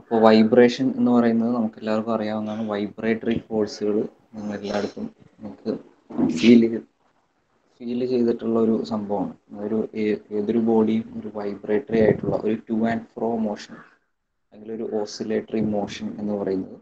അപ്പോൾ വൈബ്രേഷൻ എന്ന് പറയുന്നത് നമുക്ക് എല്ലാവർക്കും അറിയാവുന്നതാണ് വൈബ്രേറ്ററി ഫോഴ്സുകൾ നിങ്ങൾ എല്ലായിടത്തും നമുക്ക് ഫീൽ ഫീൽ ചെയ്തിട്ടുള്ള ഒരു സംഭവമാണ് ഒരു ഏ- ഏതൊരു ബോഡിയും ഒരു വൈബ്രേറ്ററി ആയിട്ടുള്ള ഒരു ടു ആൻഡ് ഫ്രോ മോഷൻ അല്ലെങ്കിൽ ഒരു ഓസിലേറ്ററി മോഷൻ എന്ന് പറയുന്നത്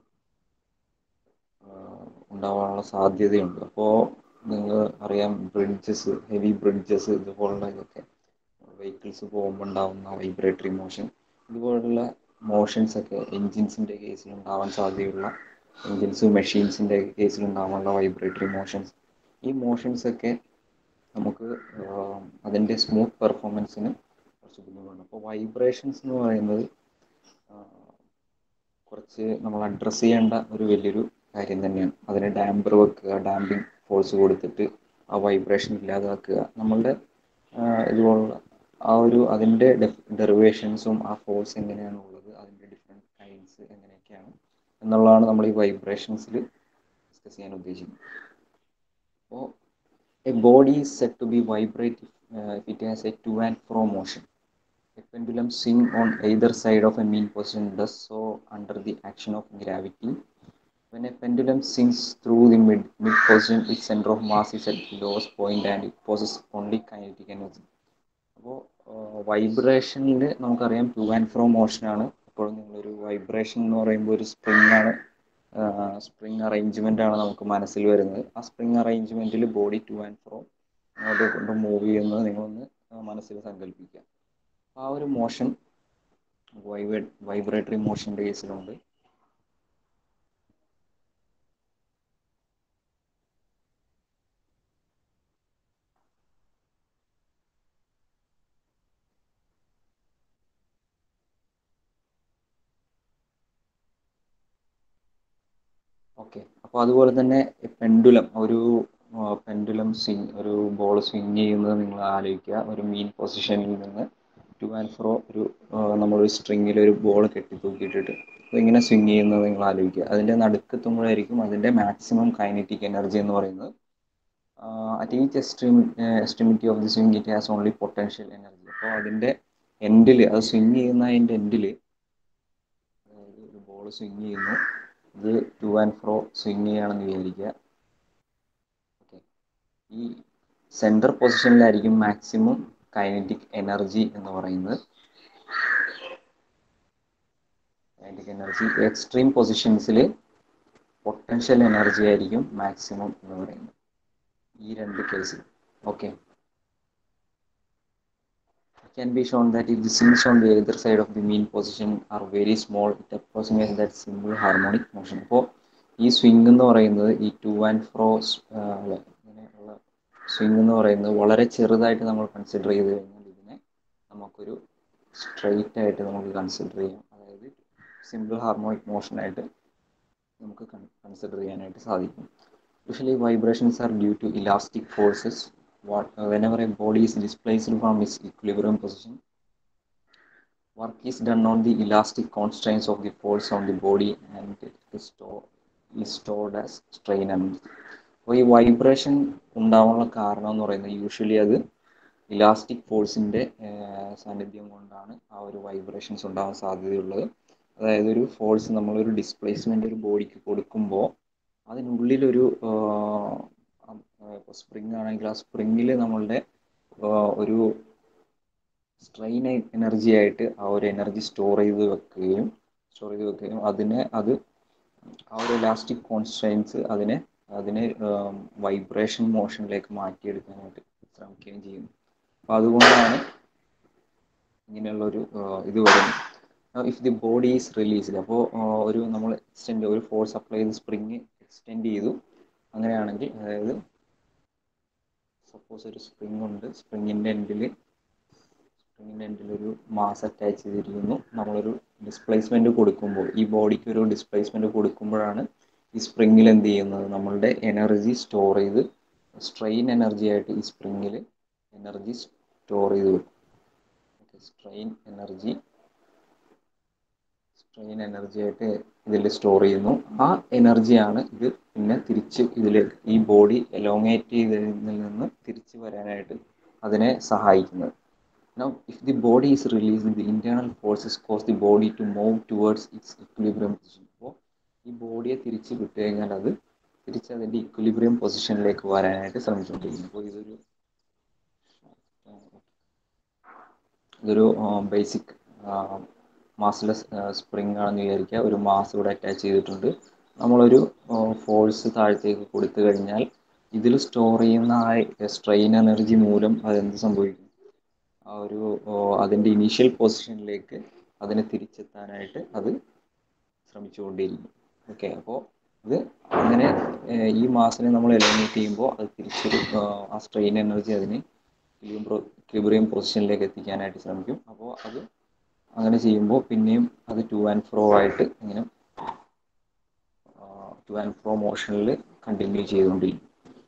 ആഹ് ഉണ്ടാവാനുള്ള സാധ്യതയുണ്ട് അപ്പോൾ നിങ്ങൾ അറിയാം ബ്രിഡ്ജസ് ഹെവി ബ്രിഡ്ജസ് ഇതുപോലുള്ള ഇതൊക്കെ വെഹിക്കിൾസ് പോകുമ്പോൾ ഉണ്ടാവുന്ന വൈബ്രേറ്ററി മോഷൻ ഇതുപോലുള്ള മോഷൻസ് ഒക്കെ എൻജിൻസിൻ്റെ കേസിൽ ഉണ്ടാവാൻ സാധ്യതയുള്ള എൻജിൻസ് മെഷീൻസിൻ്റെ കേസിൽ ഉണ്ടാവാനുള്ള വൈബ്രേറ്ററി മോഷൻസ് ഈ മോഷൻസ് ഒക്കെ നമുക്ക് ആഹ് അതിൻ്റെ സ്മൂത്ത് പെർഫോമൻസിന് കുറച്ച് ബുദ്ധിമുട്ടുണ്ട് അപ്പോൾ വൈബ്രേഷൻസ് എന്ന് പറയുന്നത് ആഹ് കുറച്ച് നമ്മൾ അഡ്രസ്സ് ചെയ്യേണ്ട ഒരു വലിയൊരു കാര്യം തന്നെയാണ് അതിന് ഡാമ്പർ വെക്കുക ഡാമ്പിങ് ഫോഴ്സ് കൊടുത്തിട്ട് ആ വൈബ്രേഷൻ ഇല്ലാതാക്കുക നമ്മളുടെ ആഹ് ഇതുപോലുള്ള ആ ഒരു അതിൻ്റെ ഡെറിവേഷൻസും ആ ഫോഴ്സ് എങ്ങനെയാണ് ഉള്ളത് അതിൻ്റെ ഡിഫറെൻറ്റ് കൈൻഡ്സ് എങ്ങനെയൊക്കെയാണ് എന്നുള്ളതാണ് നമ്മൾ ഈ വൈബ്രേഷൻസിൽ ഡിസ്കസ് ചെയ്യാൻ ഉദ്ദേശിക്കുന്നത് അപ്പോൾ a body is set to be vibrate if it has a to and fro motion A pendulum swing on either side of a mean position does so under the action of gravity. When a pendulum swings through the mid, mid position, its center of mass is at the lowest point and it possesses only kinetic energy. അപ്പോൾ വൈബ്രേഷനിൽ നമുക്കറിയാം to and ഫ്രോ മോഷനാണ് അപ്പോൾ നിങ്ങളൊരു vibration എന്ന് പറയുമ്പോൾ ഒരു spring ആണ് spring arrangement ആണ് നമുക്ക് മനസ്സിൽ വരുന്നത് ആ സ്പ്രിങ് അറേഞ്ച്മെൻറ്റിൽ ബോഡി ടു ആൻഡ് ഫ്രോ അങ്ങോട്ട് കൊണ്ട് മൂവ് ചെയ്യുന്നത് നിങ്ങളൊന്ന് മനസ്സിൽ സങ്കല്പിക്കുക ആ ഒരു മോഷൻ വൈബ്രേ വൈബ്രേറ്ററി മോഷൻ്റെ കേസിലുണ്ട് ഓക്കെ അപ്പോൾ അതുപോലെ തന്നെ പെൻഡുലം ഒരു പെൻഡുലം സ്വിങ് ഒരു ബോൾ സ്വിങ് ചെയ്യുന്നത് നിങ്ങൾ ആലോചിക്കുക ഒരു മീൻ പൊസിഷനിൽ നിന്ന് ടു ആൻഡ് ഫ്രോ ഒരു ആ, നമ്മളൊരു സ്ട്രിങ്ങിൽ ഒരു ബോൾ കെട്ടി തൂക്കിയിട്ടിട്ട് അപ്പോൾ ഇങ്ങനെ സ്വിങ് ചെയ്യുന്നത് നിങ്ങൾ ആലോചിക്കുക അതിൻ്റെ നടുക്കെത്തുമ്പോഴായിരിക്കും അതിൻ്റെ മാക്സിമം കൈനറ്റിക് എനർജി എന്ന് പറയുന്നത് at each extreme extremity of the swing it has only potential energy അപ്പോൾ അതിൻ്റെ എൻഡിൽ അത് സ്വിങ് ചെയ്യുന്ന അതിൻ്റെ എൻഡിൽ അതായത് ഒരു ബോൾ സ്വിങ് ചെയ്യുന്നു ഇത് ടു ആൻഡ് ഫ്രോ സ്വിങ് ചെയ്യുകയാണെന്ന് വിചാരിക്കുക ഓക്കെ ഈ സെൻറ്റർ പൊസിഷനിലായിരിക്കും മാക്സിമം കൈനറ്റിക് എനർജി എന്ന് പറയുന്നത് കൈനറ്റിക് എനർജി എക്സ്ട്രീം പൊസിഷൻസിൽ പൊട്ടൻഷ്യൽ എനർജി ആയിരിക്കും മാക്സിമം എന്ന് പറയുന്നത് ഈ രണ്ട് കേസിൽ okay It can be shown that if the swings on the either side of the mean position are very small, it approximates that simple harmonic motion. അപ്പോൾ ഈ swing എന്ന് പറയുന്നത് ഈ ടു ആൻഡ് ഫ്രോ ഇങ്ങനെയുള്ള സ്വിംഗ് എന്ന് പറയുന്നത് വളരെ ചെറുതായിട്ട് നമ്മൾ കൺസിഡർ ചെയ്ത് കഴിഞ്ഞാൽ ഇതിനെ നമുക്കൊരു സ്ട്രെയിറ്റ് ആയിട്ട് നമുക്ക് കൺസിഡർ ചെയ്യാം അതായത് സിമ്പിൾ ഹാർമോണിക് മോഷനായിട്ട് നമുക്ക് കൺസിഡർ ചെയ്യാനായിട്ട് സാധിക്കും Usually vibrations are due to elastic forces. What, whenever a body is displaced from its equilibrium position, work is done on the elastic constraints of the force on the body and it is, store, is stored as strain energy. അപ്പോൾ ഈ vibration ഉണ്ടാവാനുള്ള കാരണം എന്ന് പറയുന്നത് usually അത് elastic ഫോഴ്സിൻ്റെ സാന്നിധ്യം കൊണ്ടാണ് ആ ഒരു വൈബ്രേഷൻസ് ഉണ്ടാവാൻ സാധ്യതയുള്ളത് അതായത് ഒരു ഫോഴ്സ് നമ്മളൊരു ഡിസ്പ്ലേസ്മെൻ്റ് ഒരു ബോഡിക്ക് കൊടുക്കുമ്പോൾ അതിനുള്ളിലൊരു ഇപ്പോൾ സ്പ്രിങ് ആണെങ്കിൽ ആ സ്പ്രിങ്ങിൽ നമ്മളുടെ ആ, ഒരു സ്ട്രെയിൻ എനർജി ആയിട്ട് ആ ഒരു എനർജി സ്റ്റോർ ചെയ്ത് വെക്കുകയും സ്റ്റോർ ചെയ്ത് വെക്കുകയും അതിനെ അത് ആ ഒരു ഇലാസ്റ്റിക് കോൺസ്ട്രെയിൻസ് അതിനെ അതിനെ വൈബ്രേഷൻ മോഷനിലേക്ക് മാറ്റിയെടുക്കാനായിട്ട് ശ്രമിക്കുകയും ചെയ്യുന്നു അപ്പോൾ അതുകൊണ്ടാണ് ഇങ്ങനെയുള്ളൊരു ആ, ഇത് വരുന്നത് if the body is released അപ്പോൾ ഒരു നമ്മൾ എക്സ്റ്റെൻഡ് ഒരു ഫോഴ്സ് അപ്ലൈ ചെയ്ത് സ്പ്രിങ് എക്സ്റ്റെൻഡ് ചെയ്തു അങ്ങനെയാണെങ്കിൽ അതായത് സപ്പോസ് ഒരു സ്പ്രിങ് ഉണ്ട് സ്പ്രിങ്ങിൻ്റെ എൻഡിൽ സ്പ്രിങ്ങിൻ്റെ എൻഡിൽ ഒരു മാസ് അറ്റാച്ച് ചെയ്തിരിക്കുന്നു നമ്മളൊരു ഡിസ്പ്ലേസ്മെൻറ്റ് കൊടുക്കുമ്പോൾ ഈ ബോഡിക്ക് ഒരു ഡിസ്പ്ലേസ്മെൻറ്റ് കൊടുക്കുമ്പോഴാണ് ഈ സ്പ്രിങ്ങിൽ എന്ത് ചെയ്യുന്നത് നമ്മളുടെ എനർജി സ്റ്റോർ ചെയ്ത് സ്ട്രെയിൻ എനർജി ആയിട്ട് ഈ സ്പ്രിങ്ങിൽ എനർജി സ്റ്റോർ ചെയ്ത് വെക്കും സ്ട്രെയിൻ എനർജി സ്ട്രെയിൻ എനർജി ആയിട്ട് ഇതിൽ സ്റ്റോർ ചെയ്യുന്നു ആ എനർജിയാണ് ഇത് പിന്നെ തിരിച്ച് ഇതിലേക്ക് ഈ ബോഡി എലോങ്ങേറ്റ് ചെയ്തതിൽ നിന്ന് തിരിച്ച് വരാനായിട്ട് അതിനെ സഹായിക്കുന്നത് Now, if the body is releasing the internal forces cause the body to move towards its equilibrium position. അപ്പോൾ ഈ ബോഡിയെ തിരിച്ച് വിട്ട് കഴിഞ്ഞാൽ അത് തിരിച്ച് അതിൻ്റെ ഇക്വിലിബ്രിയം പൊസിഷനിലേക്ക് വരാനായിട്ട് ശ്രമിച്ചുകൊണ്ടിരിക്കും അപ്പോൾ ഇതൊരു ഇതൊരു ബേസിക് മാസ്ലെസ് സ്പ്രിങ് ആണെന്ന് വിചാരിക്കുക ഒരു മാസ് ഇവിടെ അറ്റാച്ച് ചെയ്തിട്ടുണ്ട് നമ്മളൊരു ഫോഴ്സ് താഴത്തേക്ക് കൊടുത്തു കഴിഞ്ഞാൽ ഇതിൽ സ്റ്റോർ ചെയ്യുന്ന ആ സ്ട്രെയിൻ എനർജി മൂലം അതെന്ത് സംഭവിക്കും ആ ഒരു അതിൻ്റെ ഇനീഷ്യൽ പൊസിഷനിലേക്ക് അതിനെ തിരിച്ചെത്താനായിട്ട് അത് ശ്രമിച്ചുകൊണ്ടേയിരിക്കും ഓക്കെ അപ്പോൾ ഇത് അങ്ങനെ ഈ മാസിനെ നമ്മൾ എലിമിനേറ്റ് ചെയ്യുമ്പോൾ അത് തിരിച്ചൊരു ആ സ്ട്രെയിൻ എനർജി അതിന് ക്ലിബ്രിയം പൊസിഷനിലേക്ക് എത്തിക്കാനായിട്ട് ശ്രമിക്കും അപ്പോൾ അത് അങ്ങനെ ചെയ്യുമ്പോൾ പിന്നെയും അത് ടു ആൻഡ് ഫ്രോ ആയിട്ട് ഇങ്ങനെ ടു ആൻഡ് ഫ്രോ മോഷനിൽ കണ്ടിന്യൂ ചെയ്തുകൊണ്ടിരിക്കും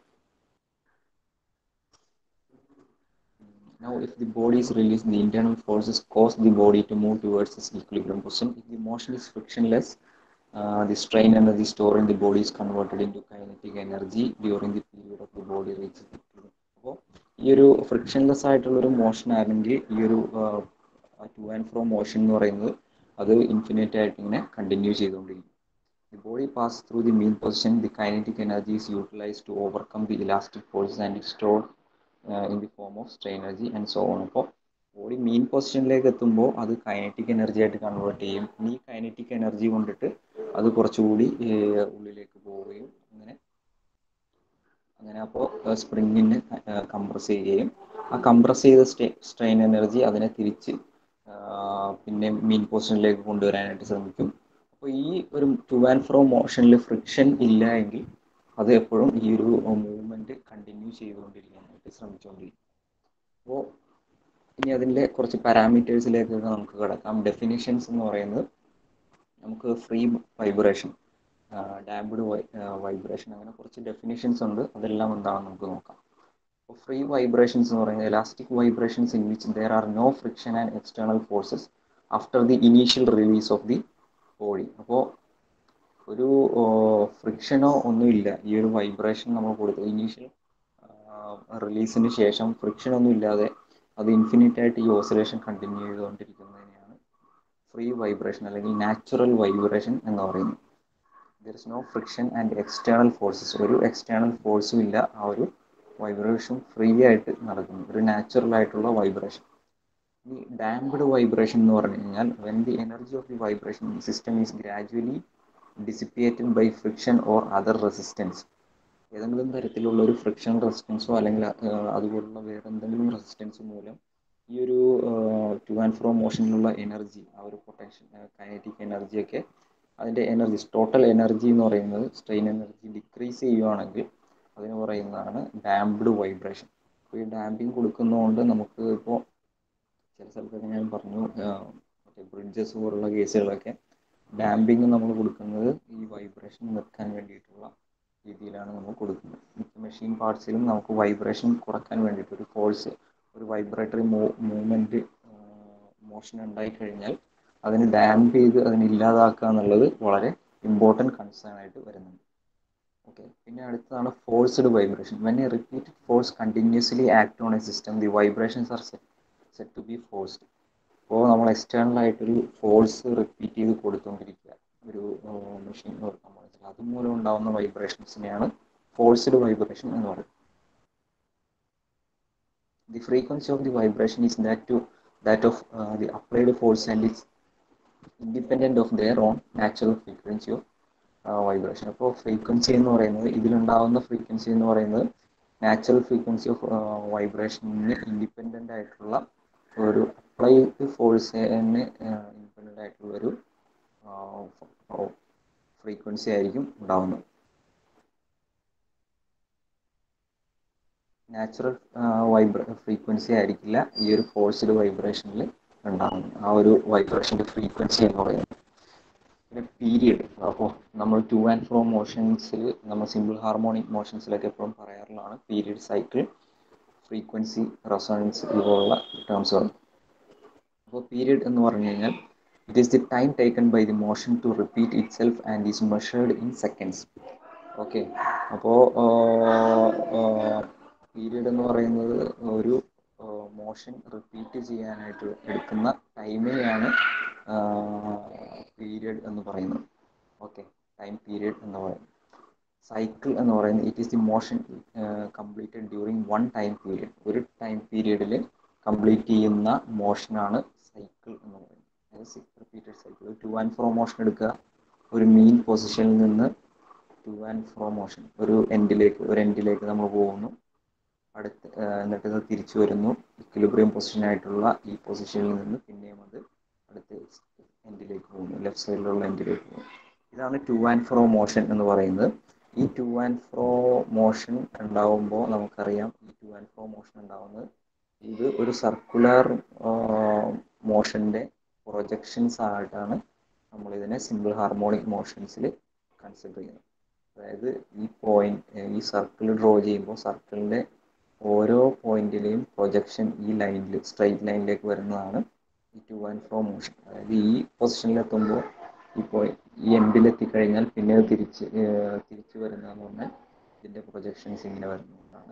Now, if the body is released, the internal forces cause the body to move towards its equilibrium position. If the motion is frictionless, uh, the strain energy stored in the body is converted into kinetic energy during the period of the body reaches the equilibrium. അപ്പോൾ ഈ ഒരു frictionless ആയിട്ടുള്ള ഒരു motion ആണെങ്കിൽ ഈ ഒരു to and fro motion എന്ന് പറയുന്നത് അത് ഇൻഫിനിറ്റ് ആയിട്ട് ഇങ്ങനെ കണ്ടിന്യൂ ചെയ്തുകൊണ്ടിരിക്കും The body passes through the mean position. The kinetic energy is utilized to overcome the elastic forces and is stored uh, in the form of strain energy and so on. അപ്പോൾ body mean പൊസിഷനിലേക്ക് എത്തുമ്പോൾ അത് kinetic energy ആയിട്ട് convert ചെയ്യും ഈ kinetic energy കൊണ്ടിട്ട് അത് കുറച്ചുകൂടി ഉള്ളിലേക്ക് പോവുകയും അങ്ങനെ അങ്ങനെ അപ്പോൾ സ്പ്രിങ്ങിന് കംപ്രസ് ചെയ്യുകയും ആ കംപ്രസ് ചെയ്ത സ്റ്റേ സ്ട്രെയിൻ എനർജി അതിനെ തിരിച്ച് പിന്നെ മീൻ പൊസിഷനിലേക്ക് കൊണ്ടുവരാനായിട്ട് ശ്രമിക്കും അപ്പോൾ ഈ ഒരു ടു ആൻഡ് ഫ്രോ മോഷനിൽ ഫ്രിക്ഷൻ ഇല്ല എങ്കിൽ അത് എപ്പോഴും ഈ ഒരു മൂവ്മെൻറ്റ് കണ്ടിന്യൂ ചെയ്തുകൊണ്ടിരിക്കാനായിട്ട് ശ്രമിച്ചുകൊണ്ടിരിക്കും അപ്പോൾ ഇനി അതിൻ്റെ കുറച്ച് പാരാമീറ്റേഴ്സിലേക്കൊക്കെ നമുക്ക് കിടക്കാം ഡെഫിനിഷൻസ് എന്ന് പറയുന്നത് നമുക്ക് ഫ്രീ വൈബ്രേഷൻ ഡാംപ്ഡ് വൈബ്രേഷൻ അങ്ങനെ കുറച്ച് ഡെഫിനിഷൻസ് ഉണ്ട് അതെല്ലാം എന്താണെന്ന് നമുക്ക് നോക്കാം അപ്പോൾ ഫ്രീ വൈബ്രേഷൻസ് എന്ന് പറയുന്നത് elastic vibrations in which there are no friction and external forces after the initial release of the body അപ്പോൾ ഒരു ഫ്രിക്ഷനോ ഒന്നുമില്ല ഈ ഒരു വൈബ്രേഷൻ നമ്മൾ കൊടുത്തത് ഇനീഷ്യൽ റിലീസിന് ശേഷം ഫ്രിക്ഷൻ ഒന്നും ഇല്ലാതെ അത് ഇൻഫിനിറ്റ് ആയിട്ട് ഈ ഓസിലേഷൻ കണ്ടിന്യൂ ചെയ്തുകൊണ്ടിരിക്കുന്നതിനെയാണ് ഫ്രീ വൈബ്രേഷൻ അല്ലെങ്കിൽ നാച്ചുറൽ വൈബ്രേഷൻ എന്ന് പറയുന്നത് there is no friction and external forces ഒരു എക്സ്റ്റേണൽ ഫോഴ്സും ഇല്ല ആ ഒരു വൈബ്രേഷൻ ഫ്രീ ആയിട്ട് നടക്കുന്നു ഒരു നാച്ചുറൽ ആയിട്ടുള്ള വൈബ്രേഷൻ ഈ ഡാംപ്ഡ് വൈബ്രേഷൻ എന്ന് പറഞ്ഞു കഴിഞ്ഞാൽ when the energy of the vibration system is gradually dissipated by friction or other resistance ഏതെങ്കിലും തരത്തിലുള്ള ഒരു ഫ്രിക്ഷൻ റെസിസ്റ്റൻസോ അല്ലെങ്കിൽ അതുപോലുള്ള വേറെ എന്തെങ്കിലും റെസിസ്റ്റൻസ് മൂലം ഈ ഒരു ടു ആൻഡ് ഫ്രോ മോഷനിലുള്ള എനർജി ആ ഒരു പൊട്ടൻഷ്യൽ കൈനറ്റിക് എനർജിയൊക്കെ അതിൻ്റെ എനർജി ടോട്ടൽ എനർജി എന്ന് പറയുന്നത് സ്ട്രെയിൻ എനർജി ഡിക്രീസ് ചെയ്യുവാണെങ്കിൽ അതിന് പറയുന്നതാണ് ഡാംപ്ഡ് വൈബ്രേഷൻ അപ്പോൾ ഈ ഡാമ്പിങ് കൊടുക്കുന്നതുകൊണ്ട് നമുക്ക് ഇപ്പോൾ ചില സ്ഥലത്തൊക്കെ ഞാൻ പറഞ്ഞു മറ്റേ ബ്രിഡ്ജസ് പോലുള്ള കേസുകളൊക്കെ ഡാമ്പിങ് നമ്മൾ കൊടുക്കുന്നത് ഈ വൈബ്രേഷൻ നിർത്താൻ വേണ്ടിയിട്ടുള്ള രീതിയിലാണ് നമ്മൾ കൊടുക്കുന്നത് മിക്ക മെഷീൻ പാർട്സിലും നമുക്ക് വൈബ്രേഷൻ കുറയ്ക്കാൻ വേണ്ടിയിട്ട് ഒരു ഫോഴ്സ് ഒരു വൈബ്രേറ്ററി മൂ മൂവ്മെൻറ്റ് മോഷൻ ഉണ്ടായി കഴിഞ്ഞാൽ അതിന് ഡാമ്പ് ചെയ്ത് അതിനെ ഇല്ലാതാക്കുക എന്നുള്ളത് വളരെ ഇമ്പോർട്ടൻറ്റ് കൺസേൺ ആയിട്ട് വരുന്നുണ്ട് ഓക്കെ പിന്നെ അടുത്തതാണ് forced vibration when a repeated force continuously act on a system the vibrations are set set to be forced അപ്പോൾ നമ്മൾ എക്സ്റ്റേണൽ ആയിട്ടൊരു ഫോഴ്സ് റിപ്പീറ്റ് ചെയ്ത് കൊടുത്തുകൊണ്ടിരിക്കുക ഒരു മെഷീൻ കമ്പോണൻസിൽ അതുമൂലം ഉണ്ടാകുന്ന വൈബ്രേഷൻസിനെയാണ് ഫോഴ്സ്ഡ് വൈബ്രേഷൻ എന്ന് പറയുന്നത് the frequency of the vibration is that to that of the applied force and it's independent of their own natural frequency of vibration അപ്പോൾ ഫ്രീക്വൻസി എന്ന് പറയുന്നത് ഇതിലുണ്ടാകുന്ന ഫ്രീക്വൻസി എന്ന് പറയുന്നത് നാച്ചുറൽ ഫ്രീക്വൻസി ഓഫ് വൈബ്രേഷന് ഇൻഡിപെൻഡൻ്റ് ആയിട്ടുള്ള ഒരു അപ്ലൈഡ് ഫോഴ്സിന് ഇൻഡിപെൻഡൻ്റ് ആയിട്ടുള്ള ഒരു ഫ്രീക്വൻസി ആയിരിക്കും ഉണ്ടാവുന്നത് നാച്ചുറൽ വൈബ്ര ഫ്രീക്വൻസി ആയിരിക്കില്ല ഈ ഒരു ഫോഴ്സ്ഡ് വൈബ്രേഷനിൽ ഉണ്ടാകുന്നത് ആ ഒരു വൈബ്രേഷൻ്റെ ഫ്രീക്വൻസി എന്ന് പറയുന്നത് പിന്നെ പീരിയഡ് അപ്പോൾ നമ്മൾ ടു ആൻഡ് ഫ്രോ മോഷൻസിൽ നമ്മൾ സിമ്പിൾ ഹാർമോണിക് മോഷൻസിലൊക്കെ എപ്പോഴും പറയാറുള്ളതാണ് പീരിയഡ് സൈക്കിൾ ഫ്രീക്വൻസി റെസോണൻസ് ഇതുപോലുള്ള ടേംസ് വന്നു അപ്പോൾ പീരിയഡ് എന്ന് പറഞ്ഞു കഴിഞ്ഞാൽ it is the time taken by the motion to repeat itself and is measured in seconds okay അപ്പോൾ പീരിയഡ് എന്ന് പറയുന്നത് ഒരു മോഷൻ റിപ്പീറ്റ് ചെയ്യാനായിട്ട് എടുക്കുന്ന ടൈമിനെയാണ് പീരിയഡ് എന്ന് പറയുന്നത് ഓക്കെ ടൈം പീരിയഡ് എന്ന് പറയുന്നത് സൈക്കിൾ എന്ന് പറയുന്നത് it is the motion completed during one time period ഒരു ടൈം പീരിയഡിൽ കംപ്ലീറ്റ് ചെയ്യുന്ന മോഷനാണ് സൈക്കിൾ എന്ന് പറയുന്നത് അതായത് repeated cycle to and fro motion എടുക്കുക ഒരു മീൻ പൊസിഷനിൽ നിന്ന് ടു ആൻഡ് ഫ്രോ മോഷൻ ഒരു എൻഡിലേക്ക് ഒരു എൻഡിലേക്ക് നമ്മൾ പോകുന്നു അടുത്ത് എന്നിട്ട് ഇത് തിരിച്ചു വരുന്നു ഇക്വിലിബ്രിയം പൊസിഷനായിട്ടുള്ള ഈ പൊസിഷനിൽ നിന്ന് പിന്നെയും അത് അടുത്ത് എൻഡിലേക്ക് പോകുന്നു ലെഫ്റ്റ് സൈഡിലുള്ള എൻഡിലേക്ക് പോകുന്നു ഇതാണ് ടു ആൻഡ് ഫ്രോ മോഷൻ എന്ന് പറയുന്നത് ഈ ടു ആൻഡ് ഫ്രോ മോഷൻ ഉണ്ടാവുമ്പോൾ നമുക്കറിയാം ഈ ടു ആൻഡ് ഫ്രോ മോഷൻ ഉണ്ടാവുന്നത് ഇത് ഒരു സർക്കുലർ മോഷൻ്റെ പ്രൊജക്ഷൻസ് ആയിട്ടാണ് നമ്മൾ ഇതിനെ സിമ്പിൾ ഹാർമോണിക് മോഷൻസിൽ കൺസിഡർ ചെയ്യുന്നത് അതായത് ഈ പോയിന്റ് ഈ സർക്കിൾ ഡ്രോ ചെയ്യുമ്പോൾ സർക്കിളിൻ്റെ ഓരോ പോയിന്റിലെയും പ്രൊജക്ഷൻ ഈ ലൈനിൽ സ്ട്രൈറ്റ് ലൈനിലേക്ക് വരുന്നതാണ് ഈ ടു ആൻഡ് ഫ്രോ മോഷൻ അതായത് ഈ പൊസിഷനിലെത്തുമ്പോൾ ഇപ്പോൾ ഈ എൻഡിലെത്തിക്കഴിഞ്ഞാൽ പിന്നെ അത് തിരിച്ച് തിരിച്ചു വരുന്നതെന്ന് പറഞ്ഞാൽ ഇതിൻ്റെ പ്രൊജക്ഷൻസ് ഇങ്ങനെ വരുന്നതുകൊണ്ടാണ്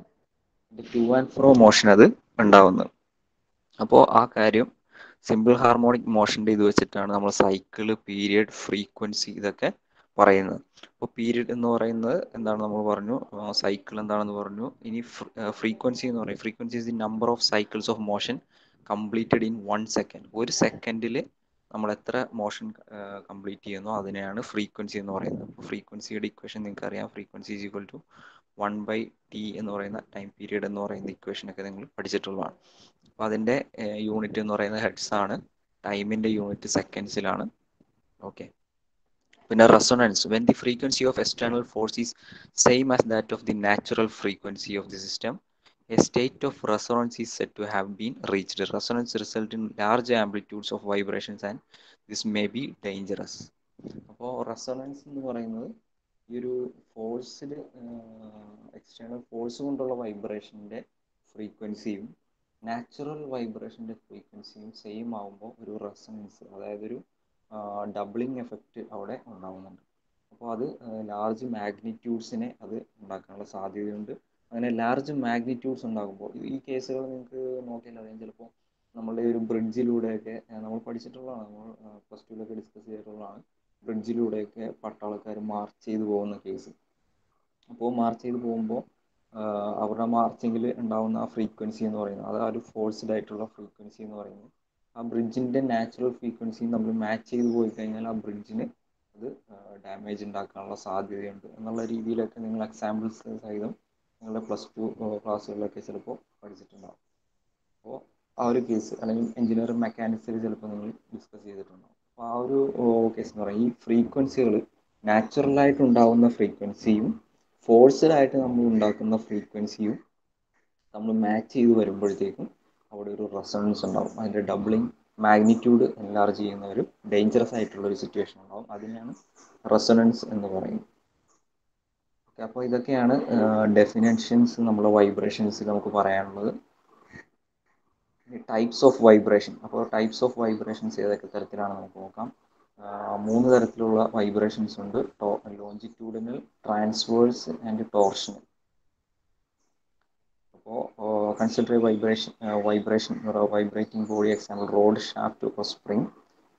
ടു ആൻഡ് ഫ്രോ മോഷൻ അത് ഉണ്ടാവുന്നത് അപ്പോൾ ആ കാര്യം സിമ്പിൾ ഹാർമോണിക് മോഷൻ്റെ ഇത് വെച്ചിട്ടാണ് നമ്മൾ സൈക്കിള് പീരിയഡ് ഫ്രീക്വൻസി ഇതൊക്കെ പറയുന്നത് അപ്പോൾ പീരിയഡ് എന്ന് പറയുന്നത് എന്താണ് നമ്മൾ പറഞ്ഞു സൈക്കിൾ എന്താണെന്ന് പറഞ്ഞു ഇനി ഫ്രീക്വൻസി എന്ന് പറയും frequency is the number of cycles of motion completed in one second ഒരു സെക്കൻഡിൽ നമ്മൾ എത്ര മോഷൻ കംപ്ലീറ്റ് ചെയ്യുന്നോ അതിനെയാണ് ഫ്രീക്വൻസി എന്ന് പറയുന്നത് അപ്പോൾ ഫ്രീക്വൻസിയുടെ ഇക്വേഷൻ നിങ്ങൾക്ക് അറിയാം frequency is equal to one by T എന്ന് പറയുന്ന ടൈം പീരീഡ് എന്ന് പറയുന്ന ഇക്വേഷൻ ഒക്കെ നിങ്ങൾ പഠിച്ചിട്ടുള്ളതാണ് അപ്പോൾ അതിൻ്റെ യൂണിറ്റ് എന്ന് പറയുന്നത് ഹെഡ്സ് ആണ് ടൈമിൻ്റെ യൂണിറ്റ് സെക്കൻഡ്സിലാണ് ഓക്കെ പിന്നെ resonance when the frequency of external force is same as that of the natural frequency of the system a state of resonance is said to have been reached. Resonance results in large amplitudes of vibrations and this may be dangerous. അപ്പോൾ resonance എന്ന് പറയുന്നത് ഈ ഒരു ഫോഴ്സിൽ external force കൊണ്ടുള്ള വൈബ്രേഷൻ്റെ ഫ്രീക്വൻസിയും natural വൈബ്രേഷൻ്റെ ഫ്രീക്വൻസിയും same ആകുമ്പോൾ ഒരു റെസൊണൻസ് അതായത് ഒരു ഡബിളിങ് എഫക്റ്റ് അവിടെ ഉണ്ടാകുന്നുണ്ട് അപ്പോൾ അത് ലാർജ് മാഗ്നിറ്റ്യൂഡ്സിനെ അത് ഉണ്ടാക്കാനുള്ള സാധ്യതയുണ്ട് അങ്ങനെ ലാർജ് മാഗ്നിറ്റ്യൂഡ്സ് ഉണ്ടാകുമ്പോൾ ഈ കേസുകൾ നിങ്ങൾക്ക് നോക്കിയാൽ അറിയാം ചിലപ്പോൾ നമ്മളുടെ ഒരു ബ്രിഡ്ജിലൂടെയൊക്കെ നമ്മൾ പഠിച്ചിട്ടുള്ളതാണ് നമ്മൾ പ്ലസ് ടുവിലൊക്കെ ഡിസ്കസ് ചെയ്തിട്ടുള്ളതാണ് ബ്രിഡ്ജിലൂടെയൊക്കെ പട്ടാളക്കാർ മാർച്ച് ചെയ്ത് പോകുന്ന കേസ് അപ്പോൾ മാർച്ച് ചെയ്ത് പോകുമ്പോൾ അവരുടെ മാർച്ചിങ്ങിൽ ഉണ്ടാകുന്ന ആ ഫ്രീക്വൻസി എന്ന് പറയുന്നത് അത് ആ ഒരു ഫോഴ്സ്ഡ് ആയിട്ടുള്ള ഫ്രീക്വൻസി എന്ന് പറയുന്നത് ആ ബ്രിഡ്ജിൻ്റെ നാച്ചുറൽ ഫ്രീക്വൻസി നമ്മൾ മാച്ച് ചെയ്ത് പോയി കഴിഞ്ഞാൽ ആ ബ്രിഡ്ജിന് അത് ഡാമേജ് ഉണ്ടാക്കാനുള്ള സാധ്യതയുണ്ട് എന്നുള്ള രീതിയിലൊക്കെ നിങ്ങൾ എക്സാമ്പിൾസ് സഹിതം നിങ്ങളുടെ പ്ലസ് ടു ക്ലാസ്സുകളിലൊക്കെ ചിലപ്പോൾ പഠിച്ചിട്ടുണ്ടാവും അപ്പോൾ ആ ഒരു കേസ് അല്ലെങ്കിൽ എഞ്ചിനീയറിംഗ് മെക്കാനിക്സിൽ ചിലപ്പോൾ നിങ്ങൾ ഡിസ്കസ് ചെയ്തിട്ടുണ്ടാവും അപ്പോൾ ആ ഒരു കേസ് എന്ന് പറയുന്നത് ഈ ഫ്രീക്വൻസികൾ നാച്ചുറലായിട്ട് ഉണ്ടാകുന്ന ഫ്രീക്വൻസിയും ഫോഴ്സ്ഡായിട്ട് നമ്മൾ ഉണ്ടാക്കുന്ന ഫ്രീക്വൻസിയും നമ്മൾ മാച്ച് ചെയ്ത് വരുമ്പോഴത്തേക്കും അവിടെ ഒരു റെസണൻസ് ഉണ്ടാവും അതിൻ്റെ ഡബിളിങ് മാഗ്നിറ്റ്യൂഡ് എൻലാർജ് ചെയ്യുന്ന ഒരു ഡേഞ്ചറസ് ആയിട്ടുള്ള ഒരു സിറ്റുവേഷൻ ഉണ്ടാവും അതിനെയാണ് റെസണൻസ് എന്ന് പറയുന്നത് ഓക്കെ അപ്പോൾ ഇതൊക്കെയാണ് ഡെഫിനേഷൻസ് നമ്മുടെ വൈബ്രേഷൻസിൽ നമുക്ക് പറയാനുള്ളത് ടൈപ്സ് ഓഫ് വൈബ്രേഷൻ അപ്പോൾ ടൈപ്സ് ഓഫ് വൈബ്രേഷൻസ് ഏതൊക്കെ തരത്തിലാണ് നമുക്ക് നോക്കാം മൂന്ന് തരത്തിലുള്ള വൈബ്രേഷൻസ് ഉണ്ട് ലോഞ്ചിറ്റ്യൂഡിനൽ ട്രാൻസ്വേഴ്സ് ആൻഡ് ടോർഷണൽ അപ്പോൾ consider vibration vibration vibrating body example rod shaft or spring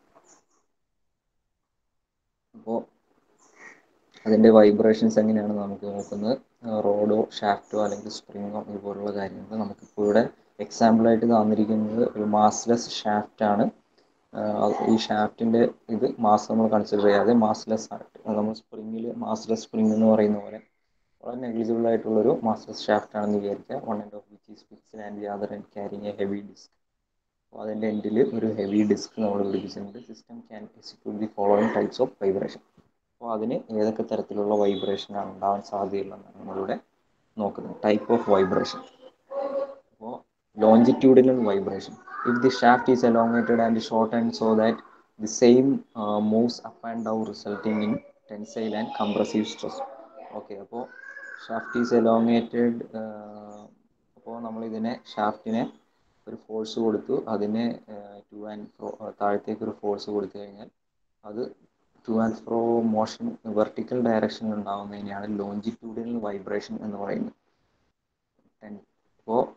അപ്പോൾ അതിൻ്റെ വൈബ്രേഷൻസ് എങ്ങനെയാണ് നമുക്ക് നോക്കുന്നത് റോഡോ ഷാഫ്റ്റോ അല്ലെങ്കിൽ സ്പ്രിങ്ങോ ഇതുപോലുള്ള കാര്യങ്ങൾ നമുക്കിപ്പോൾ ഇവിടെ എക്സാമ്പിളായിട്ട് തന്നിരിക്കുന്നത് ഒരു മാസ്ലെസ് ഷാഫ്റ്റാണ് ഈ ഷാഫ്റ്റിൻ്റെ ഇത് മാസ് നമ്മൾ കൺസിഡർ ചെയ്യാതെ മാസ്ലെസ് ആയിട്ട് നമ്മൾ സ്പ്രിങ്ങിൽ മാസ്ലെസ് സ്പ്രിങ് എന്ന് പറയുന്ന പോലെ വളരെ നെഗ്ലിജിബിൾ ആയിട്ടുള്ളൊരു മാസ്ലെസ് ഷാഫ്റ്റ് ആണെന്ന് വിചാരിക്കുക one end of which is fixed and the other end carrying a heavy disc അപ്പോൾ അതിൻ്റെ എൻഡിൽ ഒരു ഹെവി ഡിസ്ക് നമ്മൾ പിടിപ്പിച്ചിട്ടുണ്ട് system can execute the following types of vibration അപ്പോൾ അതിന് ഏതൊക്കെ തരത്തിലുള്ള വൈബ്രേഷനാണ് ഉണ്ടാവാൻ സാധ്യതയുള്ളതെന്നാണ് നമ്മളിവിടെ നോക്കുന്നത് ടൈപ്പ് ഓഫ് വൈബ്രേഷൻ അപ്പോൾ longitudinal vibration if the shaft is elongated and short and so that the same moves up and down resulting in tensile and compressive stress okay അപ്പോൾ ഷാഫ്റ്റ് ഈസ് എലോങ്ങേറ്റഡ് അപ്പോൾ നമ്മളിതിനെ ഷാഫ്റ്റിനെ ഒരു force കൊടുത്തു അതിനെ to and ഫ്രോ താഴത്തേക്ക് ഒരു force കൊടുത്തു കഴിഞ്ഞാൽ അത് to and fro motion vertical ഡയറക്ഷനിൽ ഉണ്ടാകുന്നതിനെയാണ് ലോഞ്ചിറ്റ്യൂഡിനൽ വൈബ്രേഷൻ എന്ന് പറയുന്നത് അപ്പോൾ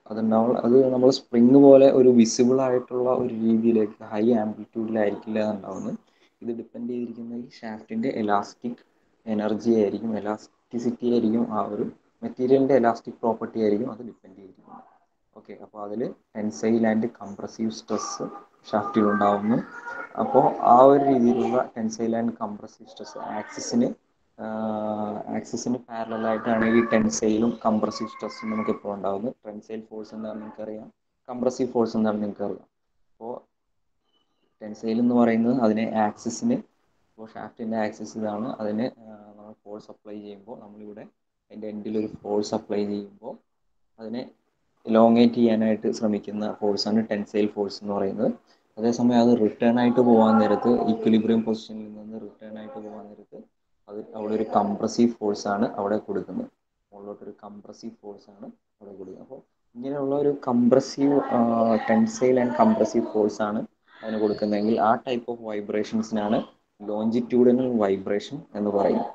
അതുണ്ടാവുള്ള അത് നമ്മൾ സ്പ്രിങ് പോലെ ഒരു വിസിബിൾ ആയിട്ടുള്ള ഒരു രീതിയിലേക്ക് ഹൈ ആംപ്ലിറ്റ്യൂഡിലായിരിക്കില്ല ഉണ്ടാവുന്നത് ഇത് ഡിപ്പെൻഡ് ചെയ്തിരിക്കുന്നത് ഈ ഷാഫ്റ്റിന്റെ എലാസ്റ്റിക് എനർജി ആയിരിക്കും എലാസ്റ്റിസിറ്റി ആയിരിക്കും ആ ഒരു മെറ്റീരിയലിന്റെ എലാസ്റ്റിക് പ്രോപ്പർട്ടി ആയിരിക്കും അത് ഡിപ്പെൻഡ് ചെയ്തിരിക്കുന്നത് ഓക്കെ അപ്പോൾ അതില് ടെൻസൈൽ ആൻഡ് കംപ്രസീവ് സ്ട്രെസ്സ് ഷാഫ്റ്റിൽ ഉണ്ടാവുന്നു അപ്പോൾ ആ ഒരു രീതിയിലുള്ള ടെൻസൈൽ ആൻഡ് കംപ്രസീവ് സ്ട്രെസ് ആക്സിസിന് ആക്സിസിന് പാരലൽ ആയിട്ടാണ് ഈ ടെൻസൈലും കംപ്രസീവ് സ്ട്രെസ്സും നമുക്ക് ഇപ്പോൾ ഉണ്ടാകുന്നത് ടെൻസൈൽ ഫോഴ്സ് എന്താണെന്ന് നിങ്ങൾക്കറിയാം കംപ്രസീവ് ഫോഴ്സ് എന്താണെന്ന് നിങ്ങൾക്കറിയാം അപ്പോൾ ടെൻസൈൽ എന്ന് പറയുന്നത് അതിനെ ആക്സിസിന് ഇപ്പോൾ ഷാഫ്റ്റിൻ്റെ ആക്സിസ് ഇതാണ് അതിന് നമ്മൾ ഫോഴ്സ് അപ്ലൈ ചെയ്യുമ്പോൾ നമ്മളിവിടെ അതിൻ്റെ എൻഡിൽ ഒരു ഫോഴ്സ് അപ്ലൈ ചെയ്യുമ്പോൾ അതിനെ എലോങ്ങേറ്റ് ചെയ്യാനായിട്ട് ശ്രമിക്കുന്ന ഫോഴ്സാണ് ടെൻസൈൽ ഫോഴ്സ് എന്ന് പറയുന്നത് അതേസമയം അത് റിട്ടേൺ ആയിട്ട് പോകാൻ നേരത്ത് ഈക്വലിബ്രിയം പൊസിഷനിൽ നിന്ന് റിട്ടേൺ ആയിട്ട് പോകാൻ നേരത്ത് അത് അവിടെ ഒരു കംപ്രസീവ് ഫോഴ്സ് ആണ് അവിടെ കൊടുക്കുന്നത് മുകളിലോട്ടൊരു കംപ്രസീവ് ഫോഴ്സ് ആണ് അവിടെ കൊടുക്കുന്നത് അപ്പോൾ ഇങ്ങനെയുള്ള ഒരു compressive tensile and compressive force ആണ് അതിന് കൊടുക്കുന്നതെങ്കിൽ ആ ടൈപ്പ് ഓഫ് വൈബ്രേഷൻസിനാണ് ലോഞ്ചിറ്റ്യൂഡിനൽ വൈബ്രേഷൻ എന്ന് പറയുന്നത്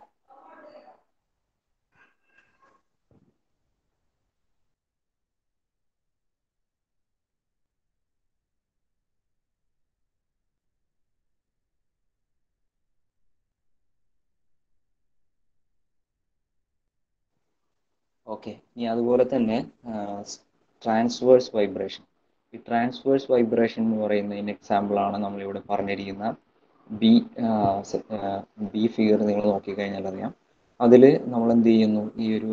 ഓക്കെ ഇനി അതുപോലെ തന്നെ ട്രാൻസ്വേഴ്സ് വൈബ്രേഷൻ ഈ ട്രാൻസ്വേഴ്സ് വൈബ്രേഷൻ എന്ന് പറയുന്നതിന് എക്സാമ്പിൾ ആണ് നമ്മളിവിടെ പറഞ്ഞിരിക്കുന്ന ബി ബി ഫിഗർ നിങ്ങൾ നോക്കിക്കഴിഞ്ഞാൽ അറിയാം അതിൽ നമ്മൾ എന്ത് ചെയ്യുന്നു ഈ ഒരു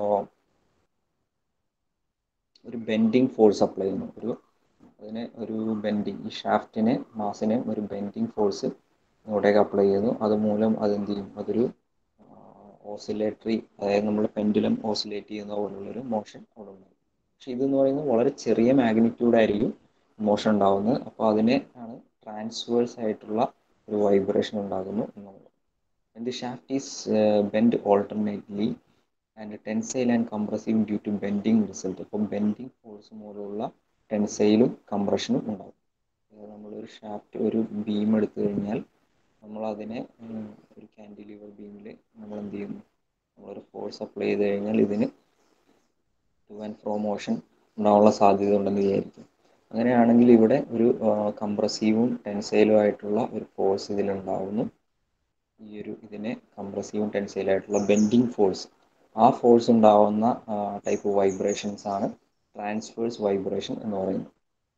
ഒരു ബെൻഡിങ് ഫോഴ്സ് അപ്ലൈ ചെയ്യുന്നു ഒരു അതിന് ഒരു ബെൻഡിങ് ഈ ഷാഫ്റ്റിന് മാസിന് ഒരു ബെൻഡിങ് ഫോഴ്സ് ഇങ്ങോട്ടേക്ക് അപ്ലൈ ചെയ്യുന്നു അതുമൂലം അതെന്ത് ചെയ്യും അതൊരു ഓസിലേറ്ററി അതായത് നമ്മൾ പെൻഡുലം ഓസിലേറ്റ് ചെയ്യുന്ന പോലുള്ളൊരു മോഷൻ അവിടെ ഉണ്ടാകും പക്ഷെ ഇതെന്ന് പറയുന്നത് വളരെ ചെറിയ മാഗ്നിറ്റ്യൂഡ് ആയിരിക്കും മോഷൻ ഉണ്ടാകുന്നത് അപ്പോൾ അതിനെ ആണ് ട്രാൻസ്വേഴ്സ് ആയിട്ടുള്ള ഒരു വൈബ്രേഷൻ ഉണ്ടാകുന്നു എന്നുള്ളത് the shaft is bend alternately and tensile and compressive due to bending result അപ്പം ബെൻഡിങ് ഫോഴ്സ് മൂലമുള്ള ടെൻസൈലും കംപ്രഷനും ഉണ്ടാകും നമ്മളൊരു ഷാഫ്റ്റ് ഒരു ബീം എടുത്തു കഴിഞ്ഞാൽ നമ്മളതിനെ ഒരു ക്യാൻഡിലിവർ ബീമിൽ നമ്മൾ എന്ത് ചെയ്യുന്നു നമ്മളൊരു ഫോഴ്സ് അപ്ലൈ ചെയ്ത് കഴിഞ്ഞാൽ ഇതിന് ടു ആൻഡ് ഫ്രോ മോഷൻ ഉണ്ടാവാനുള്ള സാധ്യത ഉണ്ടെന്ന് വിചാരിക്കും അങ്ങനെയാണെങ്കിൽ ഇവിടെ ഒരു കംപ്രസീവും ടെൻസൈലും ആയിട്ടുള്ള ഒരു ഫോഴ്സ് ഇതിലുണ്ടാവുന്നു ഈ ഒരു ഇതിനെ കംപ്രസീവും ടെൻസൈലായിട്ടുള്ള ബെൻഡിങ് ഫോഴ്സ് ആ ഫോഴ്സ് ഉണ്ടാവുന്ന ടൈപ്പ് വൈബ്രേഷൻസ് ആണ് ട്രാൻസ്ഫേഴ്സ് വൈബ്രേഷൻ എന്ന് പറയുന്നത്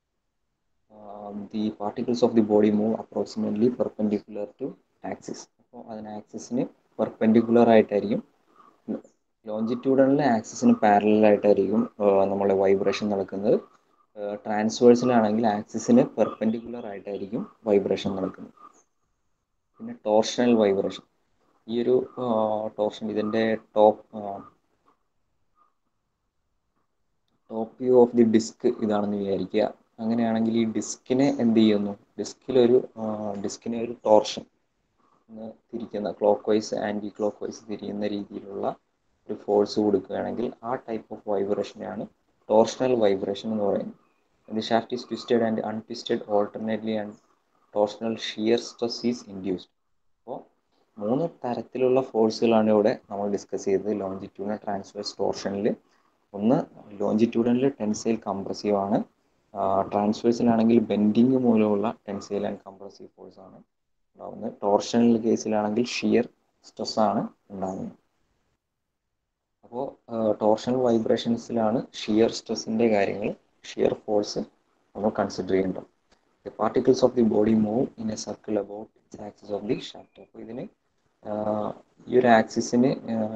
the particles of the body move approximately perpendicular to axis അപ്പോൾ അതിന് ആക്സിസിന് പെർപെൻഡിക്കുലർ ആയിട്ടായിരിക്കും ലോഞ്ചിറ്റ്യൂഡലിലെ ആക്സിസിന് പാരലൽ ആയിട്ടായിരിക്കും നമ്മളെ വൈബ്രേഷൻ നടക്കുന്നത് ട്രാൻസ്വേഴ്സിലാണെങ്കിൽ ആക്സിസിന് പെർപെൻഡിക്കുലർ ആയിട്ടായിരിക്കും വൈബ്രേഷൻ നടക്കുന്നത് പിന്നെ ടോർഷണൽ വൈബ്രേഷൻ ഈ ഒരു ടോർഷൻ ഇതിൻ്റെ top top view of the disc ഇതാണെന്ന് വിചാരിക്കുക അങ്ങനെയാണെങ്കിൽ ഈ ഡിസ്കിനെ എന്ത് ചെയ്യുന്നു ഡിസ്കിലൊരു ഡിസ്കിനെ ഒരു ടോർഷൻ തിരിക്കുന്ന clockwise anticlockwise തിരിയുന്ന രീതിയിലുള്ള ഒരു ഫോഴ്സ് കൊടുക്കുകയാണെങ്കിൽ ആ ടൈപ്പ് ഓഫ് വൈബ്രേഷനെയാണ് ടോർഷണൽ വൈബ്രേഷൻ എന്ന് പറയുന്നത് the shaft is twisted and untwisted alternately and torsional shear stress is induced അപ്പോൾ മൂന്ന് തരത്തിലുള്ള ഫോഴ്സുകളാണ് ഇവിടെ നമ്മൾ ഡിസ്കസ് ചെയ്തത് ലോഞ്ചിറ്റ്യൂണൽ ട്രാൻസ്വേഴ്സ് ടോർഷനിൽ ഒന്ന് ലോഞ്ചിറ്റ്യൂഡനിൽ ടെൻസൈൽ കംപ്രസീവ് ആണ് ട്രാൻസ്വേഴ്സിലാണെങ്കിൽ ബെൻഡിങ് മൂലമുള്ള ടെൻസൈൽ ആൻഡ് കംപ്രസീവ് ഫോഴ്സ് ആണ് ഉണ്ടാകുന്നത് ടോർഷണൽ കേസിലാണെങ്കിൽ ഷിയർ സ്ട്രെസ് ആണ് ഉണ്ടാകുന്നത് അപ്പോൾ ടോർഷണൽ വൈബ്രേഷൻസിലാണ് ഷിയർ സ്ട്രെസ്സിൻ്റെ കാര്യങ്ങൾ ഷിയർ ഫോഴ്സ് നമ്മൾ കൺസിഡർ ചെയ്യേണ്ടത് the particles of the body move in a circle about its axis of the shaft അപ്പോൾ ഇതിന് ഈ ഒരു ആക്സിസിന്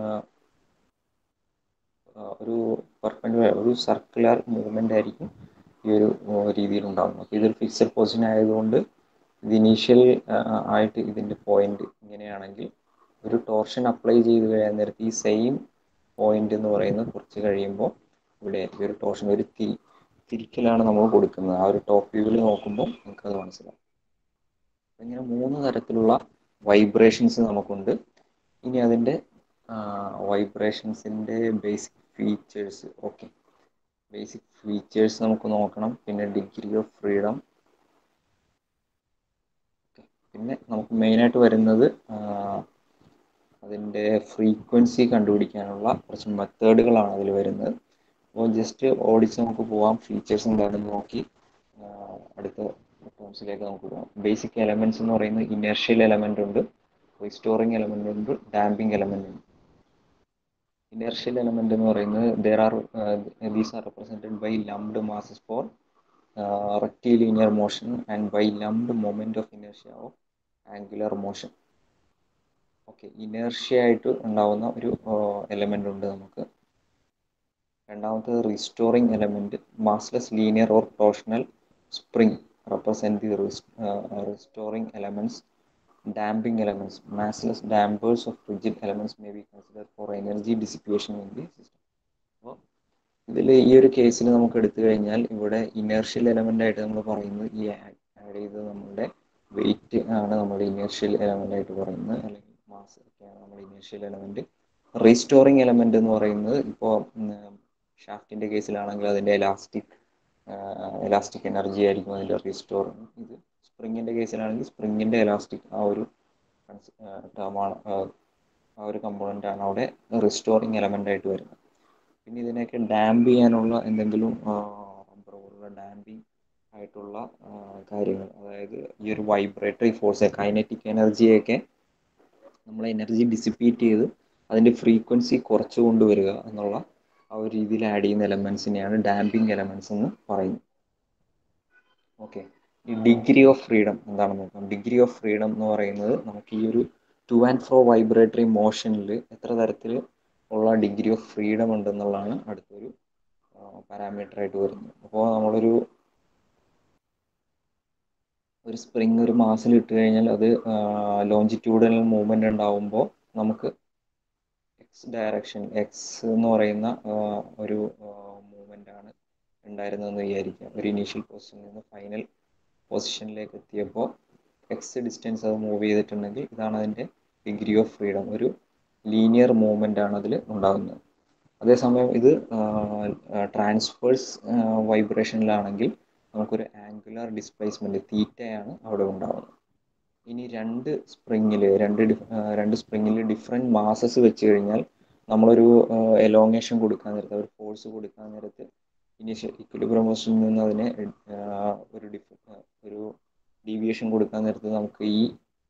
ഒരു പെർപെൻഡിക്കുലർ ഒരു സർക്കുലർ മൂവ്മെൻ്റ് ആയിരിക്കും ഈ ഒരു രീതിയിൽ ഉണ്ടാകുന്നത് അപ്പോൾ ഇതൊരു ഫിക്സഡ് പൊസിഷൻ ആയതുകൊണ്ട് ഇത് ഇനീഷ്യൽ ആയിട്ട് ഇതിൻ്റെ പോയിന്റ് ഇങ്ങനെയാണെങ്കിൽ ഒരു ടോർഷൻ അപ്ലൈ ചെയ്ത് കഴിയാൻ നേരത്ത് ഈ സെയിം പോയിന്റ് എന്ന് പറയുന്നത് കുറച്ച് കഴിയുമ്പോൾ ഇവിടെ ഈ ഒരു ടോർഷൻ ഒരു തിരി തിരിക്കലാണ് നമ്മൾ കൊടുക്കുന്നത് ആ ഒരു ടോപ്പ് വ്യൂവിൽ നോക്കുമ്പോൾ നമുക്കത് മനസ്സിലാവും ഇങ്ങനെ മൂന്ന് തരത്തിലുള്ള വൈബ്രേഷൻസ് നമുക്കുണ്ട് ഇനി അതിൻ്റെ വൈബ്രേഷൻസിൻ്റെ basic features okay basic features നമുക്ക് നോക്കണം പിന്നെ ഡിഗ്രി ഓഫ് ഫ്രീഡം പിന്നെ നമുക്ക് മെയിനായിട്ട് വരുന്നത് അതിൻ്റെ ഫ്രീക്വൻസി കണ്ടുപിടിക്കാനുള്ള കുറച്ച് മെത്തേഡുകളാണ് അതിൽ വരുന്നത് അപ്പോൾ ജസ്റ്റ് ഓടിച്ച് നമുക്ക് പോവാം ഫീച്ചേഴ്സ് എന്താണെന്ന് നോക്കി ആഹ് അടുത്ത ടേംസിലേക്ക് നമുക്ക് പോകാം ബേസിക് എലമെന്റ്സ് എന്ന് പറയുന്നത് ഇനർഷ്യൽ എലമെന്റ് ഉണ്ട് റിസ്റ്റോറിംഗ് എലമെന്റ് ഉണ്ട് ഡാമ്പിംഗ് എലമെന്റ് ഉണ്ട് ഇനർഷ്യൽ എലമെന്റ് എന്ന് പറയുന്നത് there are these are represented by lumped masses for rectilinear motion and by lumped moment of inertia of angular motion okay inertia ആയിട്ട് ഉണ്ടാവുന്ന ഒരു എലമെന്റ് ഉണ്ട് നമുക്ക് രണ്ടാമത്തത് restoring element massless linear or torsional spring represent the rest, uh, restoring elements damping elements massless dampers of rigid elements may be considered for energy dissipation in the system അപ്പോൾ ഇതിൽ ഈ ഒരു കേസിൽ നമുക്ക് എടുത്തു കഴിഞ്ഞാൽ ഇവിടെ ഇനേർഷ്യൽ എലമെന്റ് ആയിട്ട് നമ്മൾ പറയുന്നത് ഈ ആഡ് ചെയ്തത് നമ്മളുടെ വെയിറ്റ് ആണ് നമ്മുടെ ഇനേർഷ്യൽ എലമെന്റ് ആയിട്ട് പറയുന്നത് അല്ലെങ്കിൽ മാസ് ഒക്കെയാണ് നമ്മുടെ ഇനേർഷ്യൽ എലമെന്റ് റീസ്റ്റോറിംഗ് എലമെന്റ് എന്ന് പറയുന്നത് ഇപ്പോൾ ഷാഫ്റ്റിന്റെ കേസിലാണെങ്കിൽ അതിന്റെ എലാസ്റ്റിക് എലാസ്റ്റിക് എനർജി ആയിരിക്കും അതിന്റെ റീസ്റ്റോർ ഇത് സ്പ്രിങ്ങിന്റെ കേസിലാണെങ്കിൽ സ്പ്രിങ്ങിന്റെ എലാസ്റ്റിക് ആ ഒരു ടേമാണ് ആ ഒരു കമ്പോണന്റ് ആണ് അവിടെ റിസ്റ്റോറിംഗ് എലമെന്റ് ആയിട്ട് വരുന്നത് പിന്നെ ഇതിനെയൊക്കെ ഡാമ്പ് ചെയ്യാനുള്ള എന്തെങ്കിലും റബ്ബർ പോലുള്ള ഡാമ്പിങ് ആയിട്ടുള്ള കാര്യങ്ങൾ അതായത് ഈ ഒരു വൈബ്രേറ്ററി ഫോഴ്സ് കൈനറ്റിക് എനർജിയൊക്കെ നമ്മൾ എനർജി ഡിസിപ്പേറ്റ് ചെയ്ത് അതിന്റെ ഫ്രീക്വൻസി കുറച്ചു കൊണ്ടുവരിക എന്നുള്ള ആ ഒരു രീതിയിൽ ആഡ് ചെയ്യുന്ന എലമെന്റ്സിനെയാണ് ഡാമ്പിംഗ് എലമെന്റ്സ് എന്ന് പറയുന്നത് ഓക്കെ ഈ ഡിഗ്രി ഓഫ് ഫ്രീഡം എന്താണെന്ന് നോക്കാം ഡിഗ്രി ഓഫ് ഫ്രീഡം എന്ന് പറയുന്നത് നമുക്ക് ഈ ഒരു ടു ആൻഡ് ഫ്രോ വൈബ്രേറ്ററി മോഷനിൽ എത്ര തരത്തിൽ ഉള്ള ഡിഗ്രി ഓഫ് ഫ്രീഡം ഉണ്ടെന്നുള്ളതാണ് അടുത്തൊരു പാരാമീറ്റർ ആയിട്ട് വരുന്നത് അപ്പോൾ നമ്മളൊരു ഒരു സ്പ്രിങ് ഒരു മാസിൽ ഇട്ട് കഴിഞ്ഞാൽ അത് ലോഞ്ചിറ്റ്യൂഡൽ മൂവ്മെന്റ് ഉണ്ടാവുമ്പോൾ നമുക്ക് എക്സ് ഡയറക്ഷൻ എക്സ് എന്ന് പറയുന്ന ഒരു മൂവ്മെന്റ് ആണ് ഉണ്ടായിരുന്നതെന്ന് വിചാരിക്കുക ഒരു ഇനീഷ്യൽ പൊസിഷനിൽ നിന്ന് ഫൈനൽ പൊസിഷനിലേക്ക് എത്തിയപ്പോൾ എക്സ് ഡിസ്റ്റൻസ് അത് മൂവ് ചെയ്തിട്ടുണ്ടെങ്കിൽ ഇതാണ് അതിൻ്റെ ഡിഗ്രി ഓഫ് ഫ്രീഡം ഒരു ലീനിയർ മൂവ്മെന്റ് ആണ് അതിൽ ഉണ്ടാകുന്നത് അതേസമയം ഇത് ട്രാൻസ്ഫേഴ്സ് വൈബ്രേഷനിലാണെങ്കിൽ നമുക്കൊരു ആംഗുലർ ഡിസ്പ്ലേസ്മെന്റ് തീറ്റയാണ് അവിടെ ഉണ്ടാകുന്നത് ഇനി രണ്ട് സ്പ്രിങ്ങിൽ രണ്ട് രണ്ട് സ്പ്രിങ്ങിൽ ഡിഫറെൻറ്റ് മാസസ് വെച്ച് കഴിഞ്ഞാൽ നമ്മളൊരു എലോങ്ങേഷൻ കൊടുക്കാൻ നേരത്ത് ഒരു ഫോഴ്സ് കൊടുക്കാൻ നേരത്ത് ഇനീഷ്യൽ ഇക്വലിബ്രിയം പൊസിഷനിൽ നിന്ന് അതിനെ ഒരു ഡിഫ ഒരു ഡീവിയേഷൻ കൊടുക്കാൻ നേരത്ത് നമുക്ക് ഈ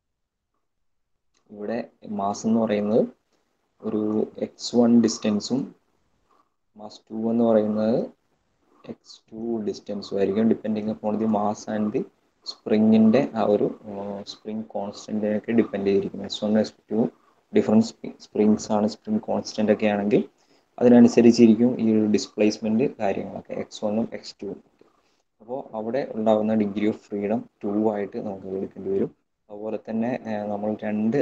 ഇവിടെ മാസ് എന്ന് പറയുന്നത് ഒരു എക്സ് വൺ ഡിസ്റ്റൻസും മാസ് ടു എന്ന് പറയുന്നത് എക്സ് ടു ഡിസ്റ്റൻസും ആയിരിക്കും depending upon the mass and the സ്പ്രിങ്ങിൻ്റെ ആ ഒരു സ്പ്രിങ് കോൺസ്റ്റൻറ്റിനൊക്കെ ഡിപ്പെൻഡ് ചെയ്തിരിക്കും S one S two different springs ആണ് സ്പ്രിങ് കോൺസ്റ്റൻ്റ് ഒക്കെ ആണെങ്കിൽ അതിനനുസരിച്ചിരിക്കും ഈ ഒരു ഡിസ്പ്ലേസ്മെൻറ്റ് കാര്യങ്ങളൊക്കെ എക്സ് വണ്ണും എക്സ് ടുവും അപ്പോൾ അവിടെ ഉണ്ടാകുന്ന ഡിഗ്രി ഓഫ് ഫ്രീഡം ടു ആയിട്ട് നമുക്ക് എടുക്കേണ്ടി വരും അതുപോലെ തന്നെ നമ്മൾ രണ്ട്